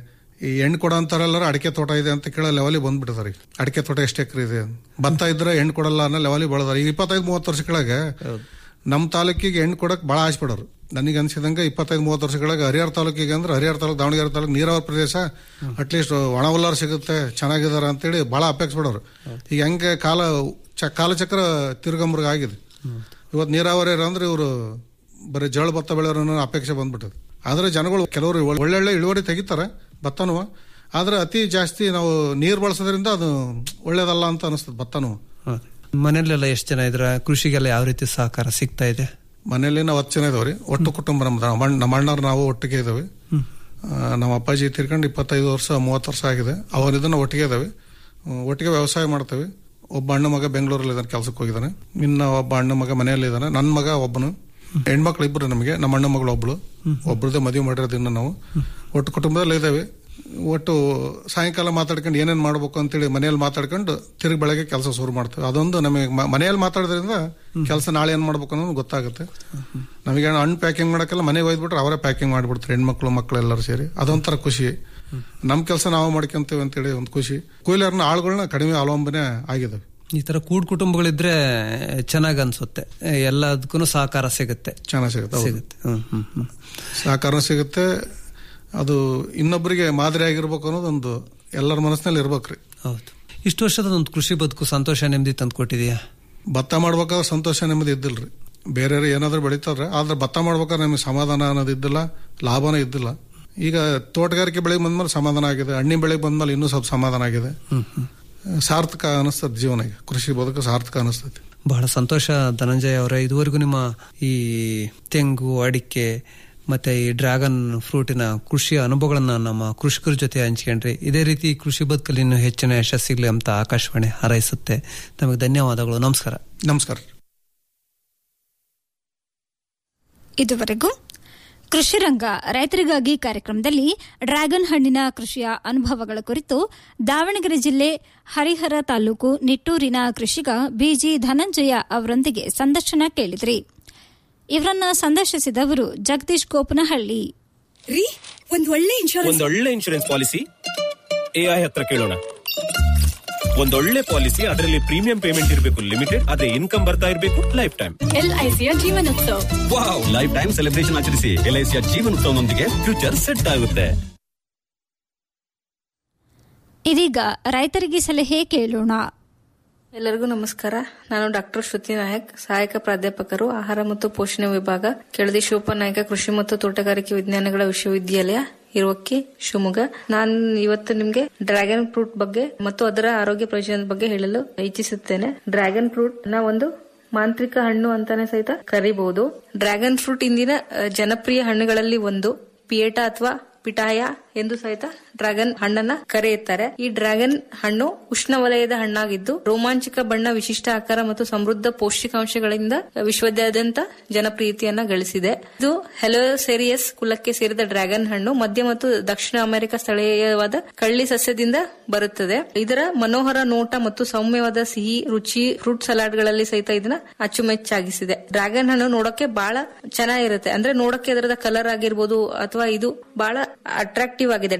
ಈ ಹೆಣ್ಣು ಕೊಡೋ ಅಂತಾರೆಲ್ಲರೂ ಅಡಿಕೆ ತೋಟ ಇದೆ ಅಂತ ಕೇಳೋ ಲೆವೆಲಿಗೆ ಬಂದ್ಬಿಟ್ಟಿದ್ದಾರೆ ಈಗ. ಅಡಿಕೆ ತೋಟ ಎಷ್ಟು ಎಕರೆ ಇದೆ ಭತ್ತ ಇದ್ರೆ ಹೆಣ್ಣು ಕೊಡಲ್ಲ ಅನ್ನೋ ಲೆವೆಲಿಗೆ ಬೆಳೆದಾರೆ ಈಗ ಇಪ್ಪತ್ತೈದು ಮೂವತ್ತು ವರ್ಷ ಕೆಳಗೆ ನಮ್ಮ ತಾಲೂಕಿಗೆ ಹೆಣ್ಣು ಕೊಡಕ್ ಬಹಳ ಆಸೆ ಪಡೋರು ನನಗೆ ಅನ್ಸಿದಂಗೆ ಇಪ್ಪತ್ತೈದು ಮೂವತ್ತು ವರ್ಷ ಕೆಳಗೆ ಹರಿಹರ ತಾಲೂಕಿಗೆ ಅಂದ್ರೆ ಹರಿಹರ ತಾಲೂಕು ದಾವಣಗೆರೆ ತಾಲೂಕು ನೀರಾವರಿ ಪ್ರದೇಶ ಅಟ್ಲೀಸ್ಟ್ ಒಣ ಹುಲ್ಲಾರ ಸಿಗುತ್ತೆ ಚೆನ್ನಾಗಿದಾರ ಅಂತೇಳಿ ಬಹಳ ಅಪೇಕ್ಷೆ ಪಡೋರು ಈಗ ಹೆಂಗೆ ಕಾಲ ಚ ಕಾಲಚಕ್ರ ತಿರುಗಂಬರ್ಗ ಆಗಿದೆ ಇವತ್ತು ನೀರಾವರಿ ಅಂದ್ರೆ ಇವರು ಬರೀ ಜೋಳ ಭತ್ತ ಬೆಳೆಯೋರು ಅನ್ನೋ ಅಪೇಕ್ಷೆ ಬಂದ್ಬಿಟ್ಟது ಆದ್ರೆ ಜನಗಳು ಕೆಲವರು ಒಳ್ಳೊಳ್ಳೆ ಇಳುವರಿ ತೆಗಿತಾರೆ ಭತ್ತನೂ ಆದ್ರೆ ಅತಿ ಜಾಸ್ತಿ ನಾವು ನೀರು ಬಳಸೋದ್ರಿಂದ ಅದು ಒಳ್ಳೇದಲ್ಲ ಅಂತ ಅನಿಸ್ತದೆ ಭತ್ತನೂ ಮನೆಯಲ್ಲೆಲ್ಲ ಎಷ್ಟು ಜನ ಇದ್ರ ಕೃಷಿಗೆಲ್ಲ ಯಾವ ರೀತಿ ಸಹಕಾರ ಸಿಗ್ತಾ ಇದೆ ಮನೆಯಲ್ಲಿ ನಾವು ಹತ್ತು ಜನ ಇದಾವ್ರಿ ಒಟ್ಟು ಕುಟುಂಬ ನಮ್ದು ನಮ್ಮ ಅಣ್ಣ- ನಮ್ಮ ಅಣ್ಣವ್ರು ನಾವು ಒಟ್ಟಿಗೆ ಇದಾವೆ ಆ, ನಮ್ಮ ಅಪ್ಪಾಜಿ ತೀರ್ಕೊಂಡು ಇಪ್ಪತ್ತೈದು ವರ್ಷ ಮೂವತ್ತು ವರ್ಷ ಆಗಿದೆ ಅವರ ಇದನ್ನ ಒಟ್ಟಿಗೆ ಇದಾವೆ ಹ್ಮ್, ಒಟ್ಟಿಗೆ ವ್ಯವಸಾಯ ಮಾಡ್ತೇವೆ ಒಬ್ಬ ಅಣ್ಣ ಮಗ ಬೆಂಗಳೂರಲ್ಲಿ ಇದ್ದಾನೆ ಕೆಲಸಕ್ಕೆ ಹೋಗಿದ್ದಾನೆ ಇನ್ನ ಒಬ್ಬ ಅಣ್ಣ ಮಗ ಮನೆಯಲ್ಲಿ ಇದ್ದಾನೆ ನನ್ನ ಮಗ ಒಬ್ಬನು ಹೆಣ್ಮಕ್ಳು ಇಬ್ಬರು ನಮಗೆ ನಮ್ಮ ಅಣ್ಣ ಮಗಳು ಒಬ್ಳು ಒಬ್ರದ್ದೇ ಮದುವೆ ಮಾಡಿರೋದು ಇನ್ನು ನಾವು ಒಟ್ಟು ಕುಟುಂಬದಲ್ಲಿ ಇದ್ದಾವೆ ಒಟ್ಟು ಸಾಯಂಕಾಲ ಮಾತಾಡ್ಕೊಂಡು ಏನೇನ್ ಮಾಡ್ಬೇಕು ಅಂತೇಳಿ ಮನೆಯಲ್ಲಿ ಮಾತಾಡ್ಕೊಂಡು ತಿರುಗಿ ಬೆಳಗ್ಗೆ ಕೆಲಸ ಶುರು ಮಾಡ್ತೇವೆ ಅದೊಂದು ನಮಗೆ ಮ- ಮನೆಯಲ್ಲಿ ಮಾತಾಡೋದ್ರಿಂದ ಕೆಲಸ ನಾಳೆ ಏನ್ ಮಾಡ್ಬೇಕು ಅನ್ನೋದು ಗೊತ್ತಾಗುತ್ತೆ ನಮಗೆ ಹಣ್ಣು ಪ್ಯಾಕಿಂಗ್ ಮಾಡಕ್ಕೆಲ್ಲ ಮನೆಗೆ ಒಯ್ದ್ಬಿಟ್ರೆ ಅವರೇ ಪ್ಯಾಕಿಂಗ್ ಮಾಡ್ಬಿಡ್ತಾರೆ ಹೆಣ್ಮಕ್ಳು ಮಕ್ಳು ಎಲ್ಲರೂ ಸೇರಿ ಅದೊಂಥರ ಖುಷಿ ನಮ್ ಕೆಲಸ ನಾವು ಮಾಡ್ಕೊಂತೇವೆ ಅಂತೇಳಿ ಒಂದು ಖುಷಿ ಕೂಲಿಯರ್ನ ಆಳುಗಳನ್ನ ಕಡಿಮೆ ಅವಲಂಬನೆ ಆಗಿದಾವೆ ಈ ತರ ಕೂಡ್ ಕುಟುಂಬಗಳಿದ್ರೆ ಚೆನ್ನಾಗ್ ಅನ್ಸುತ್ತೆ ಎಲ್ಲದಕ್ಕೂ ಸಹಕಾರ ಸಿಗುತ್ತೆ ಚೆನ್ನಾಗಿ ಸಿಗುತ್ತೆ ಹೌದು. ಸಿಗುತ್ತೆ ಹ್ಮ್ ಹ್ಮ್ ಹ್ಮ್ ಸಹಕಾರ ಸಿಗುತ್ತೆ ಅದು ಇನ್ನೊಬ್ಬರಿಗೆ ಮಾದರಿ ಆಗಿರ್ಬೇಕು ಅನ್ನೋದೊಂದು ಎಲ್ಲರ ಮನಸ್ಸಿನಲ್ಲಿ ಇರ್ಬೇಕ್ರಿ ಹೌದು ಇಷ್ಟು ವರ್ಷದ ಒಂದು ಕೃಷಿ ಬದುಕು ಸಂತೋಷ ನೆಮ್ಮದಿ ತಂದು ಕೊಟ್ಟಿದೆಯಾ ಭತ್ತ ಮಾಡ್ಬೇಕಾದ್ರೆ ಸಂತೋಷ ನೆಮ್ಮದಿ ಇದ್ದಿಲ್ರಿ ಬೇರೆಯವ್ರು ಏನಾದ್ರೂ ಬೆಳಿತಾರ್ರೆ ಆದ್ರೆ ಭತ್ತ ಮಾಡ್ಬೇಕಾದ್ರೆ ನಮಗೆ ಸಮಾಧಾನ ಅನ್ನೋದು ಇದ್ದಿಲ್ಲ ಲಾಭನೇ ಇದ್ದಿಲ್ಲ ಈಗ ತೋಟಗಾರಿಕೆ ಬೆಳೆಗೆ ಬಂದ್ಮೇಲೆ ಸಮಾಧಾನ ಆಗಿದೆ ಹಣ್ಣಿನ ಬೆಳೆಗೆ ಬಂದ್ಮೇಲೆ ಇನ್ನೂ ಸ್ವಲ್ಪ ಸಮಾಧಾನ ಆಗಿದೆ ಸಾರ್ಥಕ ಅನಿಸ್ತದೆ ಜೀವನ ಈಗ ಕೃಷಿ ಬದುಕು ಸಾರ್ಥಕ ಅನಿಸ್ತದೆ ಬಹಳ ಸಂತೋಷ ಧನಂಜಯ ಅವರೇ ಇದುವರೆಗೂ ನಿಮ್ಮ ಈ ತೆಂಗು ಅಡಿಕೆ ಮತ್ತೆ ಈ ಡ್ರ್ಯಾಗನ್ ಫ್ರೂಟಿನ ಕೃಷಿಯ ಅನುಭವಗಳನ್ನ ನಮ್ಮ ಕೃಷಿಕರ ಜೊತೆ ಹಂಚ್ಕೊಂಡ್ರಿ ಇದೇ ರೀತಿ ಕೃಷಿ ಬದುಕಲ್ಲಿ ಇನ್ನೂ ಹೆಚ್ಚಿನ ಯಶಸ್ಸಿಗ್ಲಿ ಅಂತ ಆಕಾಶವಾಣಿ ಹಾರೈಸುತ್ತೆ ನಮಗೆ ಧನ್ಯವಾದಗಳು ನಮಸ್ಕಾರ ನಮಸ್ಕಾರ ಇದುವರೆಗೂ ಕೃಷಿ ರಂಗ ರೈತರಿಗಾಗಿ ಕಾರ್ಯಕ್ರಮದಲ್ಲಿ ಡ್ರ್ಯಾಗನ್ ಹಣ್ಣಿನ ಕೃಷಿಯ ಅನುಭವಗಳ ಕುರಿತು ದಾವಣಗೆರೆ ಜಿಲ್ಲೆ ಹರಿಹರ ತಾಲೂಕು ನಿಟ್ಟೂರಿನ ಕೃಷಿಗ ಬಿಜಿ ಧನಂಜಯ ಅವರೊಂದಿಗೆ ಸಂದರ್ಶನ ಕೇಳಿದ್ರಿ ಇವರನ್ನ ಸಂದರ್ಶಿಸಿದವರು ಜಗದೀಶ್ ಗೋಪನಹಳ್ಳಿ ರೀ ಒಂದ್ ಒಳ್ಳೆ ಇನ್ಶೂರೆನ್ಸ್ ಒಂದೊಳ್ಳೆ ಇನ್ಶೂರೆನ್ಸ್ ಪಾಲಿಸಿ ಎಐ ಹತ್ರ ಕೇಳೋಣ ಒಂದೊಳ್ಳೆ ಪಾಲಿಸಿ ಅದರಲ್ಲಿ ಪ್ರೀಮಿಯಂ ಪೇಮೆಂಟ್ ಇರಬೇಕು ಲಿಮಿಟೆಡ್ ಅದೇ ಇನ್ಕಮ್ ಬರ್ತಾ ಇರಬೇಕು ಲೈಫ್ ಟೈಮ್ ಎಲ್ಐಸಿಯ ಜೀವನೋತ್ಸವ ವಾವ್ ಲೈಫ್ ಟೈಮ್ ಸೆಲೆಬ್ರೇಷನ್ ಆಚರಿಸಿ ಎಲ್ಐಸಿಯ ಜೀವನೋತ್ಸವನೊಂದಿಗೆ ಫ್ಯೂಚರ್ ಸೆಟ್ ಆಗುತ್ತೆ ಇದೀಗ ರೈತರಿಗೆ ಸಲಹೆ ಕೇಳೋಣ ಎಲ್ಲರಿಗೂ ನಮಸ್ಕಾರ ನಾನು ಡಾಕ್ಟರ್ ಶ್ರುತಿ ನಾಯಕ್ ಸಹಾಯಕ ಪ್ರಾಧ್ಯಾಪಕರು ಆಹಾರ ಮತ್ತು ಪೋಷಣೆ ವಿಭಾಗ ಕೆಳದಿ ಶಿವಪ್ಪನಾಯಕ ಕೃಷಿ ಮತ್ತು ತೋಟಗಾರಿಕೆ ವಿಜ್ಞಾನಗಳ ವಿಶ್ವವಿದ್ಯಾಲಯ ಇರುವಕ್ಕೆ ಶಿವಮೊಗ್ಗ ನಾನು ಇವತ್ತು ನಿಮ್ಗೆ ಡ್ರ್ಯಾಗನ್ ಫ್ರೂಟ್ ಬಗ್ಗೆ ಮತ್ತು ಅದರ ಆರೋಗ್ಯ ಪ್ರಯೋಜನದ ಬಗ್ಗೆ ಹೇಳಲು ಇಚ್ಛಿಸುತ್ತೇನೆ ಡ್ರ್ಯಾಗನ್ ಫ್ರೂಟ್ ನ ಒಂದು ಮಾಂತ್ರಿಕ ಹಣ್ಣು ಅಂತಾನೆ ಸಹಿತ ಕರಿಬಹುದು ಡ್ರ್ಯಾಗನ್ ಫ್ರೂಟ್ ಇಂದಿನ ಅಹ್, ಜನಪ್ರಿಯ ಹಣ್ಣುಗಳಲ್ಲಿ ಒಂದು ಪಿಯೇಟಾ ಅಥವಾ ಪಿಟಾಯ ಎಂದು ಸಹಿತ ಡ್ರ್ಯಾಗನ್ ಹಣ್ಣನ್ನ ಕರೆಯುತ್ತಾರೆ ಈ ಡ್ರ್ಯಾಗನ್ ಹಣ್ಣು ಉಷ್ಣವಲಯದ ಹಣ್ಣಾಗಿದ್ದು ರೋಮಾಂಚಕ ಬಣ್ಣ ವಿಶಿಷ್ಟ ಆಕಾರ ಮತ್ತು ಸಮೃದ್ಧ ಪೌಷ್ಟಿಕಾಂಶಗಳಿಂದ ವಿಶ್ವದಾದ್ಯಂತ ಜನಪ್ರಿಯತೆಯನ್ನ ಗಳಿಸಿದೆ ಇದು ಹೆಲೋಸೆರಿಯಸ್ ಕುಲಕ್ಕೆ ಸೇರಿದ ಡ್ರ್ಯಾಗನ್ ಹಣ್ಣು ಮಧ್ಯ ಮತ್ತು ದಕ್ಷಿಣ ಅಮೆರಿಕ ಸ್ಥಳೀಯವಾದ ಕಳ್ಳಿ ಸಸ್ಯದಿಂದ ಬರುತ್ತದೆ ಇದರ ಮನೋಹರ ನೋಟ ಮತ್ತು ಸೌಮ್ಯವಾದ ಸಿಹಿ ರುಚಿ ಫ್ರೂಟ್ ಸಲಾಡ್ ಗಳಲ್ಲಿ ಸಹಿತ ಇದನ್ನ ಅಚ್ಚುಮೆಚ್ಚಾಗಿಸಿದೆ ಡ್ರ್ಯಾಗನ್ ಹಣ್ಣು ನೋಡಕ್ಕೆ ಬಹಳ ಚೆನ್ನಾಗಿರುತ್ತೆ ಅಂದ್ರೆ ನೋಡಕ್ಕೆ ಅದರದ ಕಲರ್ ಆಗಿರ್ಬೋದು ಅಥವಾ ಇದು ಬಹಳ ಅಟ್ರಾಕ್ಟಿವ್ ಆಗಿದೆ ಡ್ರ್ಯಾಗನ್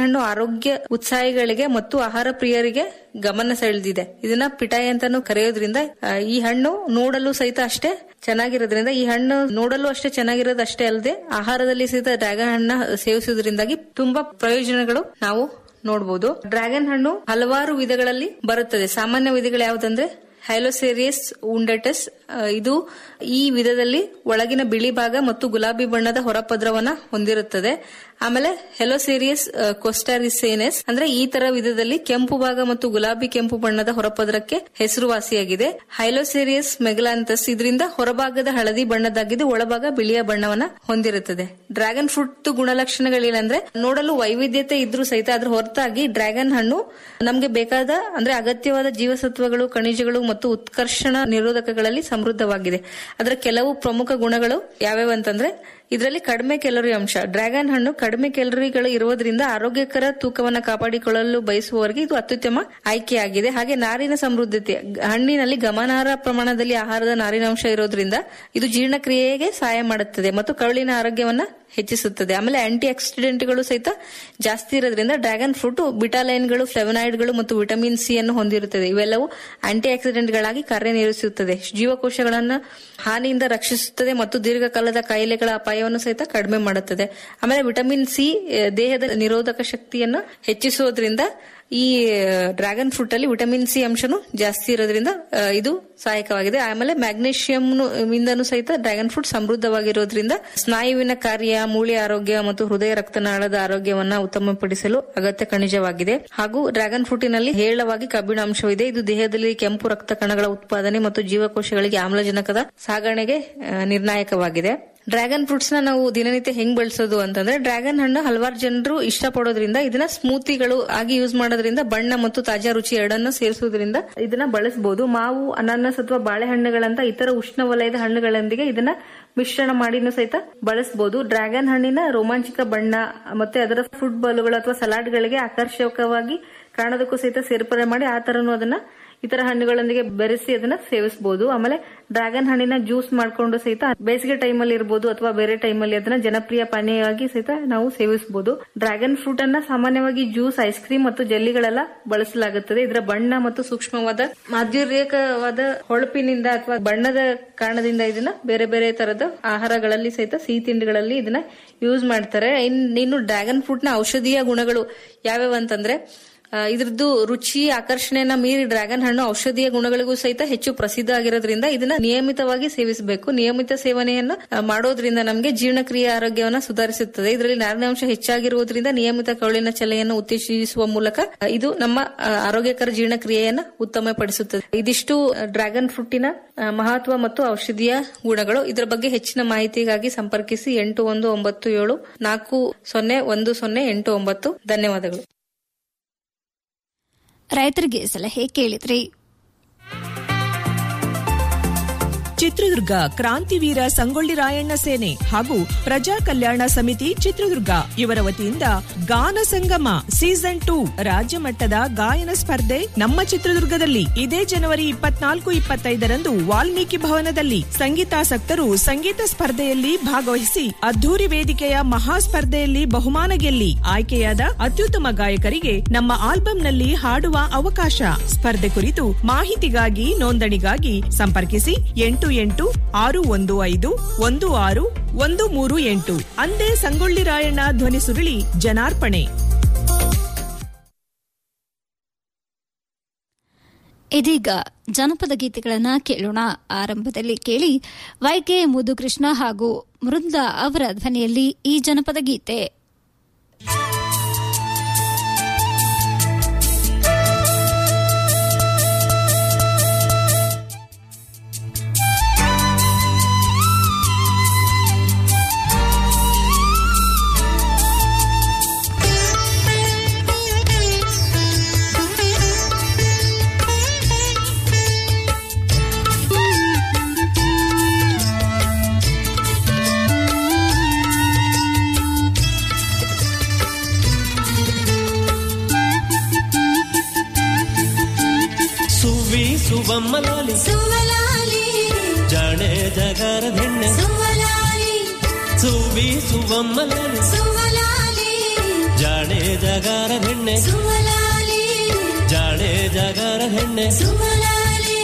ಹಣ್ಣು ಆರೋಗ್ಯ ಉತ್ಸಾಹಿಗಳಿಗೆ ಮತ್ತು ಆಹಾರ ಪ್ರಿಯರಿಗೆ ಗಮನ ಸೆಳೆದಿದೆ ಇದನ್ನ ಪಿಟಾಯಿ ಅಂತಾನು ಕರೆಯೋದ್ರಿಂದ ಆ, ಈ ಹಣ್ಣು ನೋಡಲು ಸಹಿತ ಅಷ್ಟೇ ಚೆನ್ನಾಗಿರೋದ್ರಿಂದ ಈ ಹಣ್ಣು ನೋಡಲು ಅಷ್ಟೇ ಚೆನ್ನಾಗಿರೋದು ಅಷ್ಟೇ ಅಲ್ಲದೆ ಆಹಾರದಲ್ಲಿ ಸಹಿತ ಡ್ರ್ಯಾಗನ್ ಹಣ್ಣ ಸೇವಿಸುವುದರಿಂದಾಗಿ ತುಂಬಾ ಪ್ರಯೋಜನಗಳು ನಾವು ನೋಡಬಹುದು ಡ್ರ್ಯಾಗನ್ ಹಣ್ಣು ಹಲವಾರು ವಿಧಗಳಲ್ಲಿ ಬರುತ್ತದೆ ಸಾಮಾನ್ಯ ವಿಧಗಳು ಯಾವುದಂದ್ರೆ ಹೈಲೋಸೇರಿಯಸ್ ಉಂಡಟಸ್ ಇದು ಈ ವಿಧದಲ್ಲಿ ಒಳಗಿನ ಬಿಳಿ ಭಾಗ ಮತ್ತು ಗುಲಾಬಿ ಬಣ್ಣದ ಹೊರಪದ್ರವನ್ನ ಹೊಂದಿರುತ್ತದೆ ಆಮೇಲೆ ಹೆಲೋಸೇರಿಯಸ್ ಕೊಸ್ಟಾರಿಸೇನೆಸ್ ಅಂದ್ರೆ ಈ ತರ ವಿಧದಲ್ಲಿ ಕೆಂಪು ಭಾಗ ಮತ್ತು ಗುಲಾಬಿ ಕೆಂಪು ಬಣ್ಣದ ಹೊರಪದ್ರಕ್ಕೆ ಹೆಸರುವಾಸಿಯಾಗಿದೆ ಹೈಲೋಸೇರಿಯಸ್ ಮೆಗಲಾಂತಸ್ ಇದರಿಂದ ಹೊರಭಾಗದ ಹಳದಿ ಬಣ್ಣದಾಗಿದ್ದು ಒಳಭಾಗ ಬಿಳಿಯ ಬಣ್ಣವನ್ನ ಹೊಂದಿರುತ್ತದೆ ಡ್ರ್ಯಾಗನ್ ಫ್ರೂಟ್ ಗುಣಲಕ್ಷಣಗಳೇನಂದ್ರೆ ನೋಡಲು ವೈವಿಧ್ಯತೆ ಇದ್ರೂ ಸಹಿತ ಅದ್ರ ಹೊರತಾಗಿ ಡ್ರ್ಯಾಗನ್ ಹಣ್ಣು ನಮ್ಗೆ ಬೇಕಾದ ಅಂದ್ರೆ ಅಗತ್ಯವಾದ ಜೀವಸತ್ವಗಳು ಖನಿಜಗಳು ಮತ್ತು ಉತ್ಕರ್ಷಣ ನಿರೋಧಕಗಳಲ್ಲಿ ಸಮೃದ್ಧವಾಗಿದೆ ಅದರ ಕೆಲವು ಪ್ರಮುಖ ಗುಣಗಳು ಯಾವ್ಯಾವ ಅಂತಂದ್ರೆ ಇದರಲ್ಲಿ ಕಡಿಮೆ ಕ್ಯಾಲರಿ ಅಂಶ ಡ್ರ್ಯಾಗನ್ ಹಣ್ಣು ಕಡಿಮೆ ಕ್ಯಾಲರಿಗಳು ಇರುವುದರಿಂದ ಆರೋಗ್ಯಕರ ತೂಕವನ್ನು ಕಾಪಾಡಿಕೊಳ್ಳಲು ಬಯಸುವವರಿಗೆ ಇದು ಅತ್ಯುತ್ತಮ ಆಯ್ಕೆಯಾಗಿದೆ ಹಾಗೆ ನಾರಿನ ಸಮೃದ್ಧತೆ ಹಣ್ಣಿನಲ್ಲಿ ಗಮನಾರ್ಹ ಪ್ರಮಾಣದಲ್ಲಿ ಆಹಾರದ ನಾರಿನಾಂಶ ಇರೋದ್ರಿಂದ ಇದು ಜೀರ್ಣಕ್ರಿಯೆಗೆ ಸಹಾಯ ಮಾಡುತ್ತದೆ ಮತ್ತು ಕರುಳಿನ ಆರೋಗ್ಯವನ್ನ ಹೆಚ್ಚಿಸುತ್ತದೆ ಆಮೇಲೆ ಆಂಟಿ ಆಕ್ಸಿಡೆಂಟ್ಗಳು ಸಹಿತ ಜಾಸ್ತಿ ಇರೋದ್ರಿಂದ ಡ್ರ್ಯಾಗನ್ ಫ್ರೂಟ್ ಬಿಟಾಲೈನ್ಗಳು ಫ್ಲೆವನಾಯ್ಡ್ಗಳು ಮತ್ತು ವಿಟಮಿನ್ ಸಿ ಅನ್ನು ಹೊಂದಿರುತ್ತದೆ ಇವೆಲ್ಲವೂ ಆಂಟಿ ಆಕ್ಸಿಡೆಂಟ್ಗಳಾಗಿ ಕಾರ್ಯನಿರ್ವಹಿಸುತ್ತದೆ ಜೀವಕೋಶಗಳನ್ನ ಹಾನಿಯಿಂದ ರಕ್ಷಿಸುತ್ತದೆ ಮತ್ತು ದೀರ್ಘಕಾಲದ ಕಾಯಿಲೆಗಳ ಅಪಾಯವನ್ನು ಸಹಿತ ಕಡಿಮೆ ಮಾಡುತ್ತದೆ ಆಮೇಲೆ ವಿಟಮಿನ್ ಸಿ ದೇಹದ ನಿರೋಧಕ ಶಕ್ತಿಯನ್ನು ಹೆಚ್ಚಿಸುವುದರಿಂದ ಈ ಡ್ರ್ಯಾಗನ್ ಫ್ರೂಟ್ ಅಲ್ಲಿ ವಿಟಮಿನ್ ಸಿ ಅಂಶನು ಜಾಸ್ತಿ ಇರೋದ್ರಿಂದ ಆ, ಇದು ಸಹಾಯಕವಾಗಿದೆ ಆಮೇಲೆ ಮ್ಯಾಗ್ನೇಷಿಯಂ ಇಂದನೂ ಸಹಿತ ಡ್ರ್ಯಾಗನ್ ಫ್ರೂಟ್ ಸಮೃದ್ಧವಾಗಿರೋದ್ರಿಂದ ಸ್ನಾಯುವಿನ ಕಾರ್ಯ ಮೂಳೆ ಆರೋಗ್ಯ ಮತ್ತು ಹೃದಯ ರಕ್ತನಾಳದ ಆರೋಗ್ಯವನ್ನ ಉತ್ತಮಪಡಿಸಲು ಅಗತ್ಯ ಖನಿಜವಾಗಿದೆ ಹಾಗೂ ಡ್ರ್ಯಾಗನ್ ಫ್ರೂಟಿನಲ್ಲಿ ಹೇರಳವಾಗಿ ಕಬ್ಬಿಣ ಅಂಶವಿದೆ ಇದು ದೇಹದಲ್ಲಿ ಕೆಂಪು ರಕ್ತ ಕಣಗಳ ಉತ್ಪಾದನೆ ಮತ್ತು ಜೀವಕೋಶಗಳಿಗೆ ಆಮ್ಲಜನಕದ ಸಾಗಣೆಗೆ ಆ, ನಿರ್ಣಾಯಕವಾಗಿದೆ ಡ್ರ್ಯಾಗನ್ ಫ್ರೂಟ್ಸ್ ನ ನಾವು ದಿನನಿತ್ಯ ಹೆಂಗ್ ಬಳಸೋದು ಅಂತಂದ್ರೆ ಡ್ರ್ಯಾಗನ್ ಹಣ್ಣು ಹಲವಾರು ಜನರು ಇಷ್ಟಪಡೋದ್ರಿಂದ ಇದನ್ನ ಸ್ಮೂತಿಗಳು ಆಗಿ ಯೂಸ್ ಮಾಡೋದ್ರಿಂದ ಬಣ್ಣ ಮತ್ತು ತಾಜಾ ರುಚಿ ಎರಡನ್ನ ಸೇರಿಸೋದ್ರಿಂದ ಇದನ್ನ ಬಳಸಬಹುದು ಮಾವು ಅನಾನಸ್ ಅಥವಾ ಬಾಳೆಹಣ್ಣುಗಳಂತ ಇತರ ಉಷ್ಣ ವಲಯದ ಹಣ್ಣುಗಳೊಂದಿಗೆ ಇದನ್ನ ಮಿಶ್ರಣ ಮಾಡಿನೂ ಸಹಿತ ಬಳಸಬಹುದು ಡ್ರ್ಯಾಗನ್ ಹಣ್ಣಿನ ರೋಮಾಂಚಕ ಬಣ್ಣ ಮತ್ತೆ ಅದರ ಫುಡ್ ಬಾಲುಗಳು ಅಥವಾ ಸಲಾಡ್ಗಳಿಗೆ ಆಕರ್ಷಕವಾಗಿ ಕಾಣೋದಕ್ಕೂ ಸಹಿತ ಸೇರ್ಪಡೆ ಮಾಡಿ ಆ ತರನು ಅದನ್ನ ಇತರ ಹಣ್ಣುಗಳೊಂದಿಗೆ ಬೆರೆಸಿ ಅದನ್ನ ಸೇವಿಸಬಹುದು ಆಮೇಲೆ ಡ್ರ್ಯಾಗನ್ ಹಣ್ಣಿನ ಜ್ಯೂಸ್ ಮಾಡ್ಕೊಂಡು ಸಹಿತ ಬೇಸಿಗೆ ಟೈಮಲ್ಲಿ ಇರಬಹುದು ಅಥವಾ ಬೇರೆ ಟೈಮಲ್ಲಿ ಅದನ್ನ ಜನಪ್ರಿಯ ಪಾನೀಯವಾಗಿ ಸಹಿತ ನಾವು ಸೇವಿಸಬಹುದು ಡ್ರ್ಯಾಗನ್ ಫ್ರೂಟ್ ಅನ್ನ ಸಾಮಾನ್ಯವಾಗಿ ಜ್ಯೂಸ್ ಐಸ್ ಕ್ರೀಮ್ ಮತ್ತು ಜೆಲ್ಲಿಗಳೆಲ್ಲ ಬಳಸಲಾಗುತ್ತದೆ ಇದರ ಬಣ್ಣ ಮತ್ತು ಸೂಕ್ಷ್ಮವಾದ ಮಾಧುರ್ಯಕವಾದ ಹೊಳಪಿನಿಂದ ಅಥವಾ ಬಣ್ಣದ ಕಾರಣದಿಂದ ಇದನ್ನ ಬೇರೆ ಬೇರೆ ತರದ ಆಹಾರಗಳಲ್ಲಿ ಸಹಿತ ಸಿಹಿ ತಿಂಡಿಗಳಲ್ಲಿ ಇದನ್ನ ಯೂಸ್ ಮಾಡ್ತಾರೆ ಇನ್- ಇನ್ನು ಡ್ರ್ಯಾಗನ್ ಫ್ರೂಟ್ ನ ಔಷಧೀಯ ಗುಣಗಳು ಯಾವ್ಯಾವ ಅಂತಂದ್ರೆ ಆ, ಇದ್ರದ್ದು ರುಚಿ ಆಕರ್ಷಣೆಯನ್ನ ಮೀರಿ ಡ್ರ್ಯಾಗನ್ ಹಣ್ಣು ಔಷಧೀಯ ಗುಣಗಳಿಗೂ ಸಹಿತ ಹೆಚ್ಚು ಪ್ರಸಿದ್ಧ ಆಗಿರೋದ್ರಿಂದ ಇದನ್ನ ನಿಯಮಿತವಾಗಿ ಸೇವಿಸಬೇಕು ನಿಯಮಿತ ಸೇವನೆಯನ್ನ ಆ, ಮಾಡೋದ್ರಿಂದ ನಮಗೆ ಜೀರ್ಣಕ್ರಿಯೆ ಆರೋಗ್ಯವನ್ನ ಸುಧಾರಿಸುತ್ತದೆ ಇದರಲ್ಲಿ ನಾರಿನಾಂಶ ಹೆಚ್ಚಾಗಿರುವುದರಿಂದ ನಿಯಮಿತ ಕರುಳಿನ ಚಲೆಯನ್ನು ಉತ್ತೇಜಿಸುವ ಮೂಲಕ ಆ, ಇದು ನಮ್ಮ ಆ, ಆರೋಗ್ಯಕರ ಜೀರ್ಣಕ್ರಿಯೆಯನ್ನ ಉತ್ತಮಪಡಿಸುತ್ತದೆ ಇದಿಷ್ಟು ಡ್ರ್ಯಾಗನ್ ಫ್ರೂಟಿನ ಆ, ಮಹತ್ವ ಮತ್ತು ಔಷಧೀಯ ಗುಣಗಳು ಇದರ ಬಗ್ಗೆ ಹೆಚ್ಚಿನ ಮಾಹಿತಿಗಾಗಿ ಸಂಪರ್ಕಿಸಿ ಎಂಟು ಒಂದು ಒಂಬತ್ತು ಏಳು ನಾಲ್ಕು ಸೊನ್ನೆ ಒಂದು ಸೊನ್ನೆ ಎಂಟು ಒಂಬತ್ತು ಧನ್ಯವಾದಗಳು ರೈತರಿಗೆ ಸಲಹೆ ಕೇಳಿದ್ರಿ ಚಿತ್ರದುರ್ಗ ಕ್ರಾಂತಿವೀರ ಸಂಗೊಳ್ಳಿ ರಾಯಣ್ಣ ಸೇನೆ ಹಾಗೂ ಪ್ರಜಾ ಕಲ್ಯಾಣ ಸಮಿತಿ ಚಿತ್ರದುರ್ಗ ಇವರ ವತಿಯಿಂದ ಗಾನ ಸಂಗಮ ಸೀಸನ್ ಟೂ ರಾಜ್ಯ ಮಟ್ಟದ ಗಾಯನ ಸ್ಪರ್ಧೆ ನಮ್ಮ ಚಿತ್ರದುರ್ಗದಲ್ಲಿ ಇದೇ ಜನವರಿ ಇಪ್ಪತ್ನಾಲ್ಕು ಇಪ್ಪತ್ತೈದರಂದು ವಾಲ್ಮೀಕಿ ಭವನದಲ್ಲಿ ಸಂಗೀತಾಸಕ್ತರು ಸಂಗೀತ ಸ್ಪರ್ಧೆಯಲ್ಲಿ ಭಾಗವಹಿಸಿ ಅದ್ದೂರಿ ವೇದಿಕೆಯ ಮಹಾ ಸ್ಪರ್ಧೆಯಲ್ಲಿ ಬಹುಮಾನ ಗೆಲ್ಲಿ ಆಯ್ಕೆಯಾದ ಅತ್ಯುತ್ತಮ ಗಾಯಕರಿಗೆ ನಮ್ಮ ಆಲ್ಬಂನಲ್ಲಿ ಹಾಡುವ ಅವಕಾಶ ಸ್ಪರ್ಧೆ ಕುರಿತು ಮಾಹಿತಿಗಾಗಿ ನೋಂದಣಿಗಾಗಿ ಸಂಪರ್ಕಿಸಿ ಎಂಟು ಎಂಟು ಆರು ಒಂದು ಐದು ಒಂದು ಆರು ಒಂದು ಮೂರು ಎಂಟು ಅಂದೇ ಸಂಗೊಳ್ಳಿ ರಾಯಣ್ಣ ಧ್ವನಿ ಸುರುಳಿ ಜನಾರ್ಪಣೆ ಇದೀಗ ಜನಪದ ಗೀತೆಗಳನ್ನ ಕೇಳೋಣ ಆರಂಭದಲ್ಲಿ ಕೇಳಿ ವೈಕೆ ಮುದುಕೃಷ್ಣ ಹಾಗೂ ಮೃಂದಾ ಅವರ ಧ್ವನಿಯಲ್ಲಿ ಈ ಜನಪದ ಗೀತೆ ಸುವಿ ಸುವಮ್ಮಲಾಲಿ ಜಾಣೆ ಜಗಾರ ಹೆಣ್ಣೆ ಸುವಿ ಸುವಮ್ಮಲಾಲಿ ಜಾಣೆ ಜಗಾರದ ಹೆಣ್ಣೆ ಸುಮಲಾಲಿ ಜಾಣೆ ಜಗಾರದ ಹೆಣ್ಣೆ ಸುಮಲಾಲಿ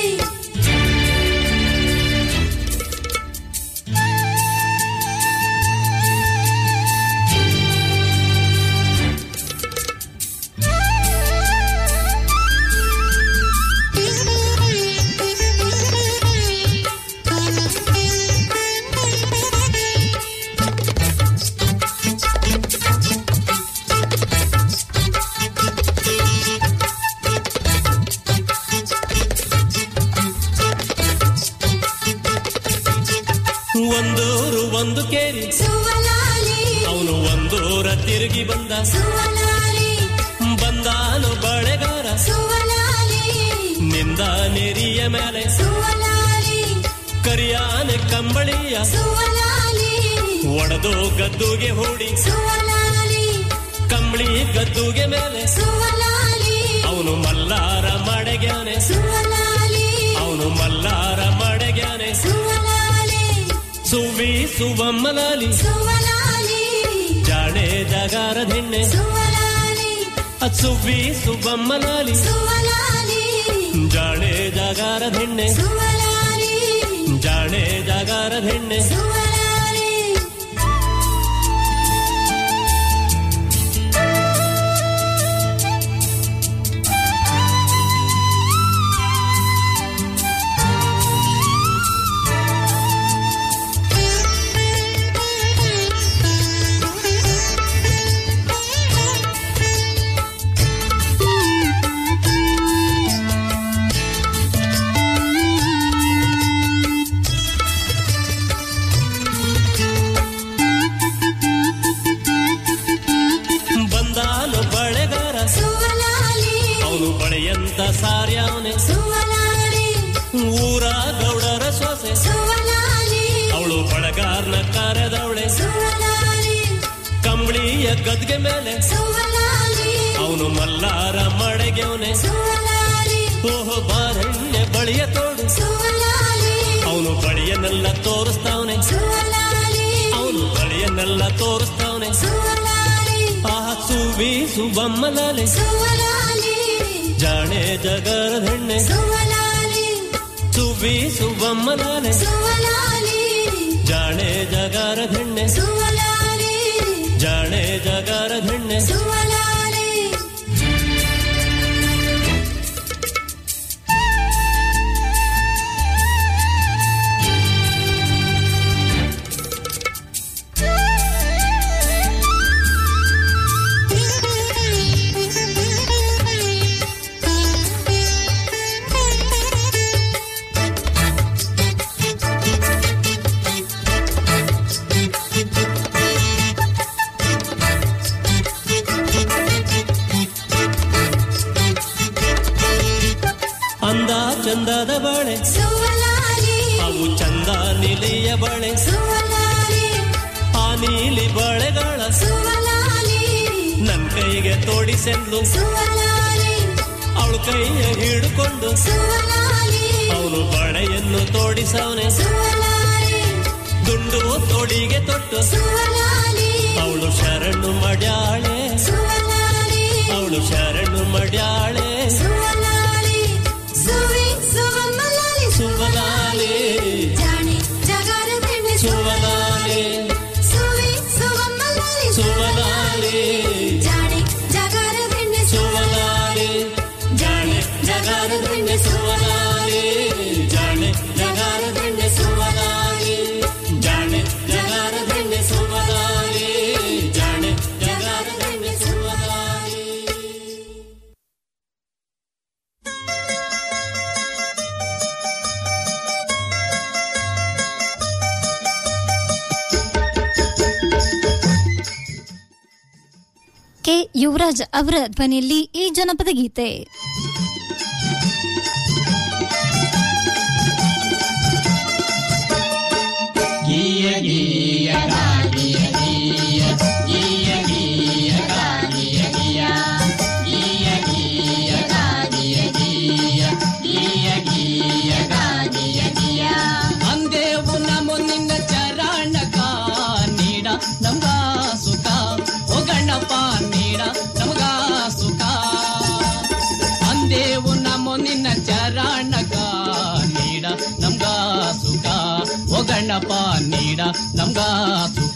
ಒಂದೂರು ಒಂದು ಕೇರಿ ಸುಮಲಾಲಿ ಅವನು ಒಂದೂರ ತಿರುಗಿ ಬಂದ ಸುಮಲಾಲಿ ಬಂದಾನು ಬಳೆಗಾರ ಸುಮಲಾಲಿ ನಿಂದ ನೆರಿಯ ಮೇಲೆ ಸುಮಲಾಲಿ ಕರಿಯಾನೆ ಕಂಬಳಿಯ ಸುಮಲಾಲಿ ಒಡೆದು ಗದ್ದುಗೆ ಹೂಡಿ ಸುಮಲಾಲಿ ಕಂಬಳಿ ಗದ್ದುಗೆ ಮೇಲೆ ಸುಮಲಾಲಿ ಅವನು ಮಲ್ಲಾರ ಮಡೆಗ್ಯಾನೆ ಸುಮಲಾಲಿ ಅವನು ಮಲ್ಲಾರ ಮಡೆಗ್ಯಾನೆ ಸುಮಲಾಲಿ ಸುವಿ ಸುವಮ್ಮಲಾಲಿ ಸುಮಲಾಲಿ ಜಾಣೆ ಜಗಾರದ ಹೆಣ್ಣೆ ಸುಮಲಾಲಿ ಸುವಿ ಸುವಮ್ಮಲಾಲಿ ಸುಮಲಾಲಿ ಜಾಣೆ ಜಗಾರದ ಹೆಣ್ಣೆ ಸುಮಲಾಲಿ ಜಾಣೆ ಜಗಾರದ ಹೆಣ್ಣೆ ಸುಮಲಾಲಿ ಬಂದಾನು ಬಳೆಗಾರ ಸುಮಲಾಲಿ ಅವನು ಬಳೆಯಂತ ಸಾರ್ಯಾವನೆ ಸುಮಲಾಲಿ ಊರ ಗೌಡರ ಸೊಸೆ ಸುಮಲಾಲಿ ಅವಳು ಬಳಗಾರನ ಕರೆದವಳೆ ಸುಮಲಾಲಿ ಕಂಬಳಿಯ ಗದ್ಗೆ ಮೇಲೆ ಸುಮಲಾಲಿ ಅವನು ಮಲ್ಲಾರ ಮಡೆಗೆವನೆ ಸುಮಲಾಲಿ ಓಹೋ ಬಾರಣ್ಣೆ ಬಳಿಯ ತೋಡು ಸುಮಲಾಲಿ ಅವನು ಬಳಿಯನ್ನೆಲ್ಲ ತೋರಿಸ್ತಾವನೆ ಸುಮಲಾಲಿ ಅವನು ಬಳಿಯನ್ನೆಲ್ಲ ತೋರಿಸ್ತಾವನೆ ಸುಮಲಾಲಿ ಆ ಸುವಿ ಸುಬಮ್ಮಲಾಲಿ ಸುಮಲಾಲಿ ಜಾಣೆ ಜಗರದ ಹೆಣ್ಣೆ ಸುಮಲಾಲಿ ಸುವಿ ಸುಬಮ್ಮಲಾಲಿ ಸುಮಲಾಲಿ ಜಾಣೆ ಜಗರದ ಹೆಣ್ಣೆ ಸುಮಲಾಲಿ ಜಾಣೆ ಜಗರದ ಹೆಣ್ಣೆ ಸುಮಲಾಲಿ ಅಂದ ಚಂದದ ಬಳೆ ಸುಮಲಾಲಿ ಅವು ಚಂದ ನಿಲಿಯ ಬಳೆ ಸುಮಲಾಲಿ ಆ ನೀಲಿ ಬಳೆಗಳ ಸುಮಲಾಲಿ ನನ್ ಕೈಗೆ ತೋಡಿಸೆಂದು ಸುಮಲಾಲಿ ಅವಳು ಕೈಯ ಹಿಡ್ಕೊಂಡು ಸುಮಲಾಲಿ ಅವನು ಬಳೆಯನ್ನು ತೋಡಿಸವನೆ ಸುಮಲಾಲಿ ದುಂಡು ತೋಡಿಗೆ ತೊಟ್ಟು ಸುಮಲಾಲಿ ಅವಳು ಶರಣು ಮಡ್ಯಾಳೆ ಸುಮಲಾಲಿ ಅವಳು ಶರಣು ಮಡ್ಯಾಳೆ ಸುಮಲಾಲಿ ಸುವಿ ಸುಮಲಾಲಿ ಸುವಲಾಲಿ ಜಾಣೆ ಜಗರ ಬೆಣ್ಣೆ ಸುವಲಾಲಿ ಸುವಿ ಸುಮಲಾಲಿ ಸುವಲಾಲಿ ಜಾಣೆ ಜಗರ ಬೆಣ್ಣೆ ಸುವಲಾಲಿ ಜಾಣೆ ಜಗಾರ ಬೆಣ್ಣೆ ಸುವಲಾಲಿ ಜಾಣೆ ಜಗಾರ ಬೆಣ್ಣೆ ಸುವಲಾಲಿ ಜಾಣೆ ಜಗಾರ ಬೆಣ್ಣೆ ಸುವಲಾಲಿ ಜಾಣೆ ಜಗಾರ ಬೆಣ್ಣೆ ಸುವಲಾಲಿ ಕೆ ಯುವರಾಜ್ ಅವರ ಧ್ವನಿಯಲ್ಲಿ ಈ ಜನಪದ ಗೀತೆ ಅಂದೇವು ನಮೋ ನಿನ್ನ ಚರಣಕ ನೀಡ ನಮ್ಗ ಸುಖ ಓ ಗಣಪ ನೀಡ ನಮಗ ಯಪ್ಪ ನೀಡ ನಮ್ಗ ಸುಖ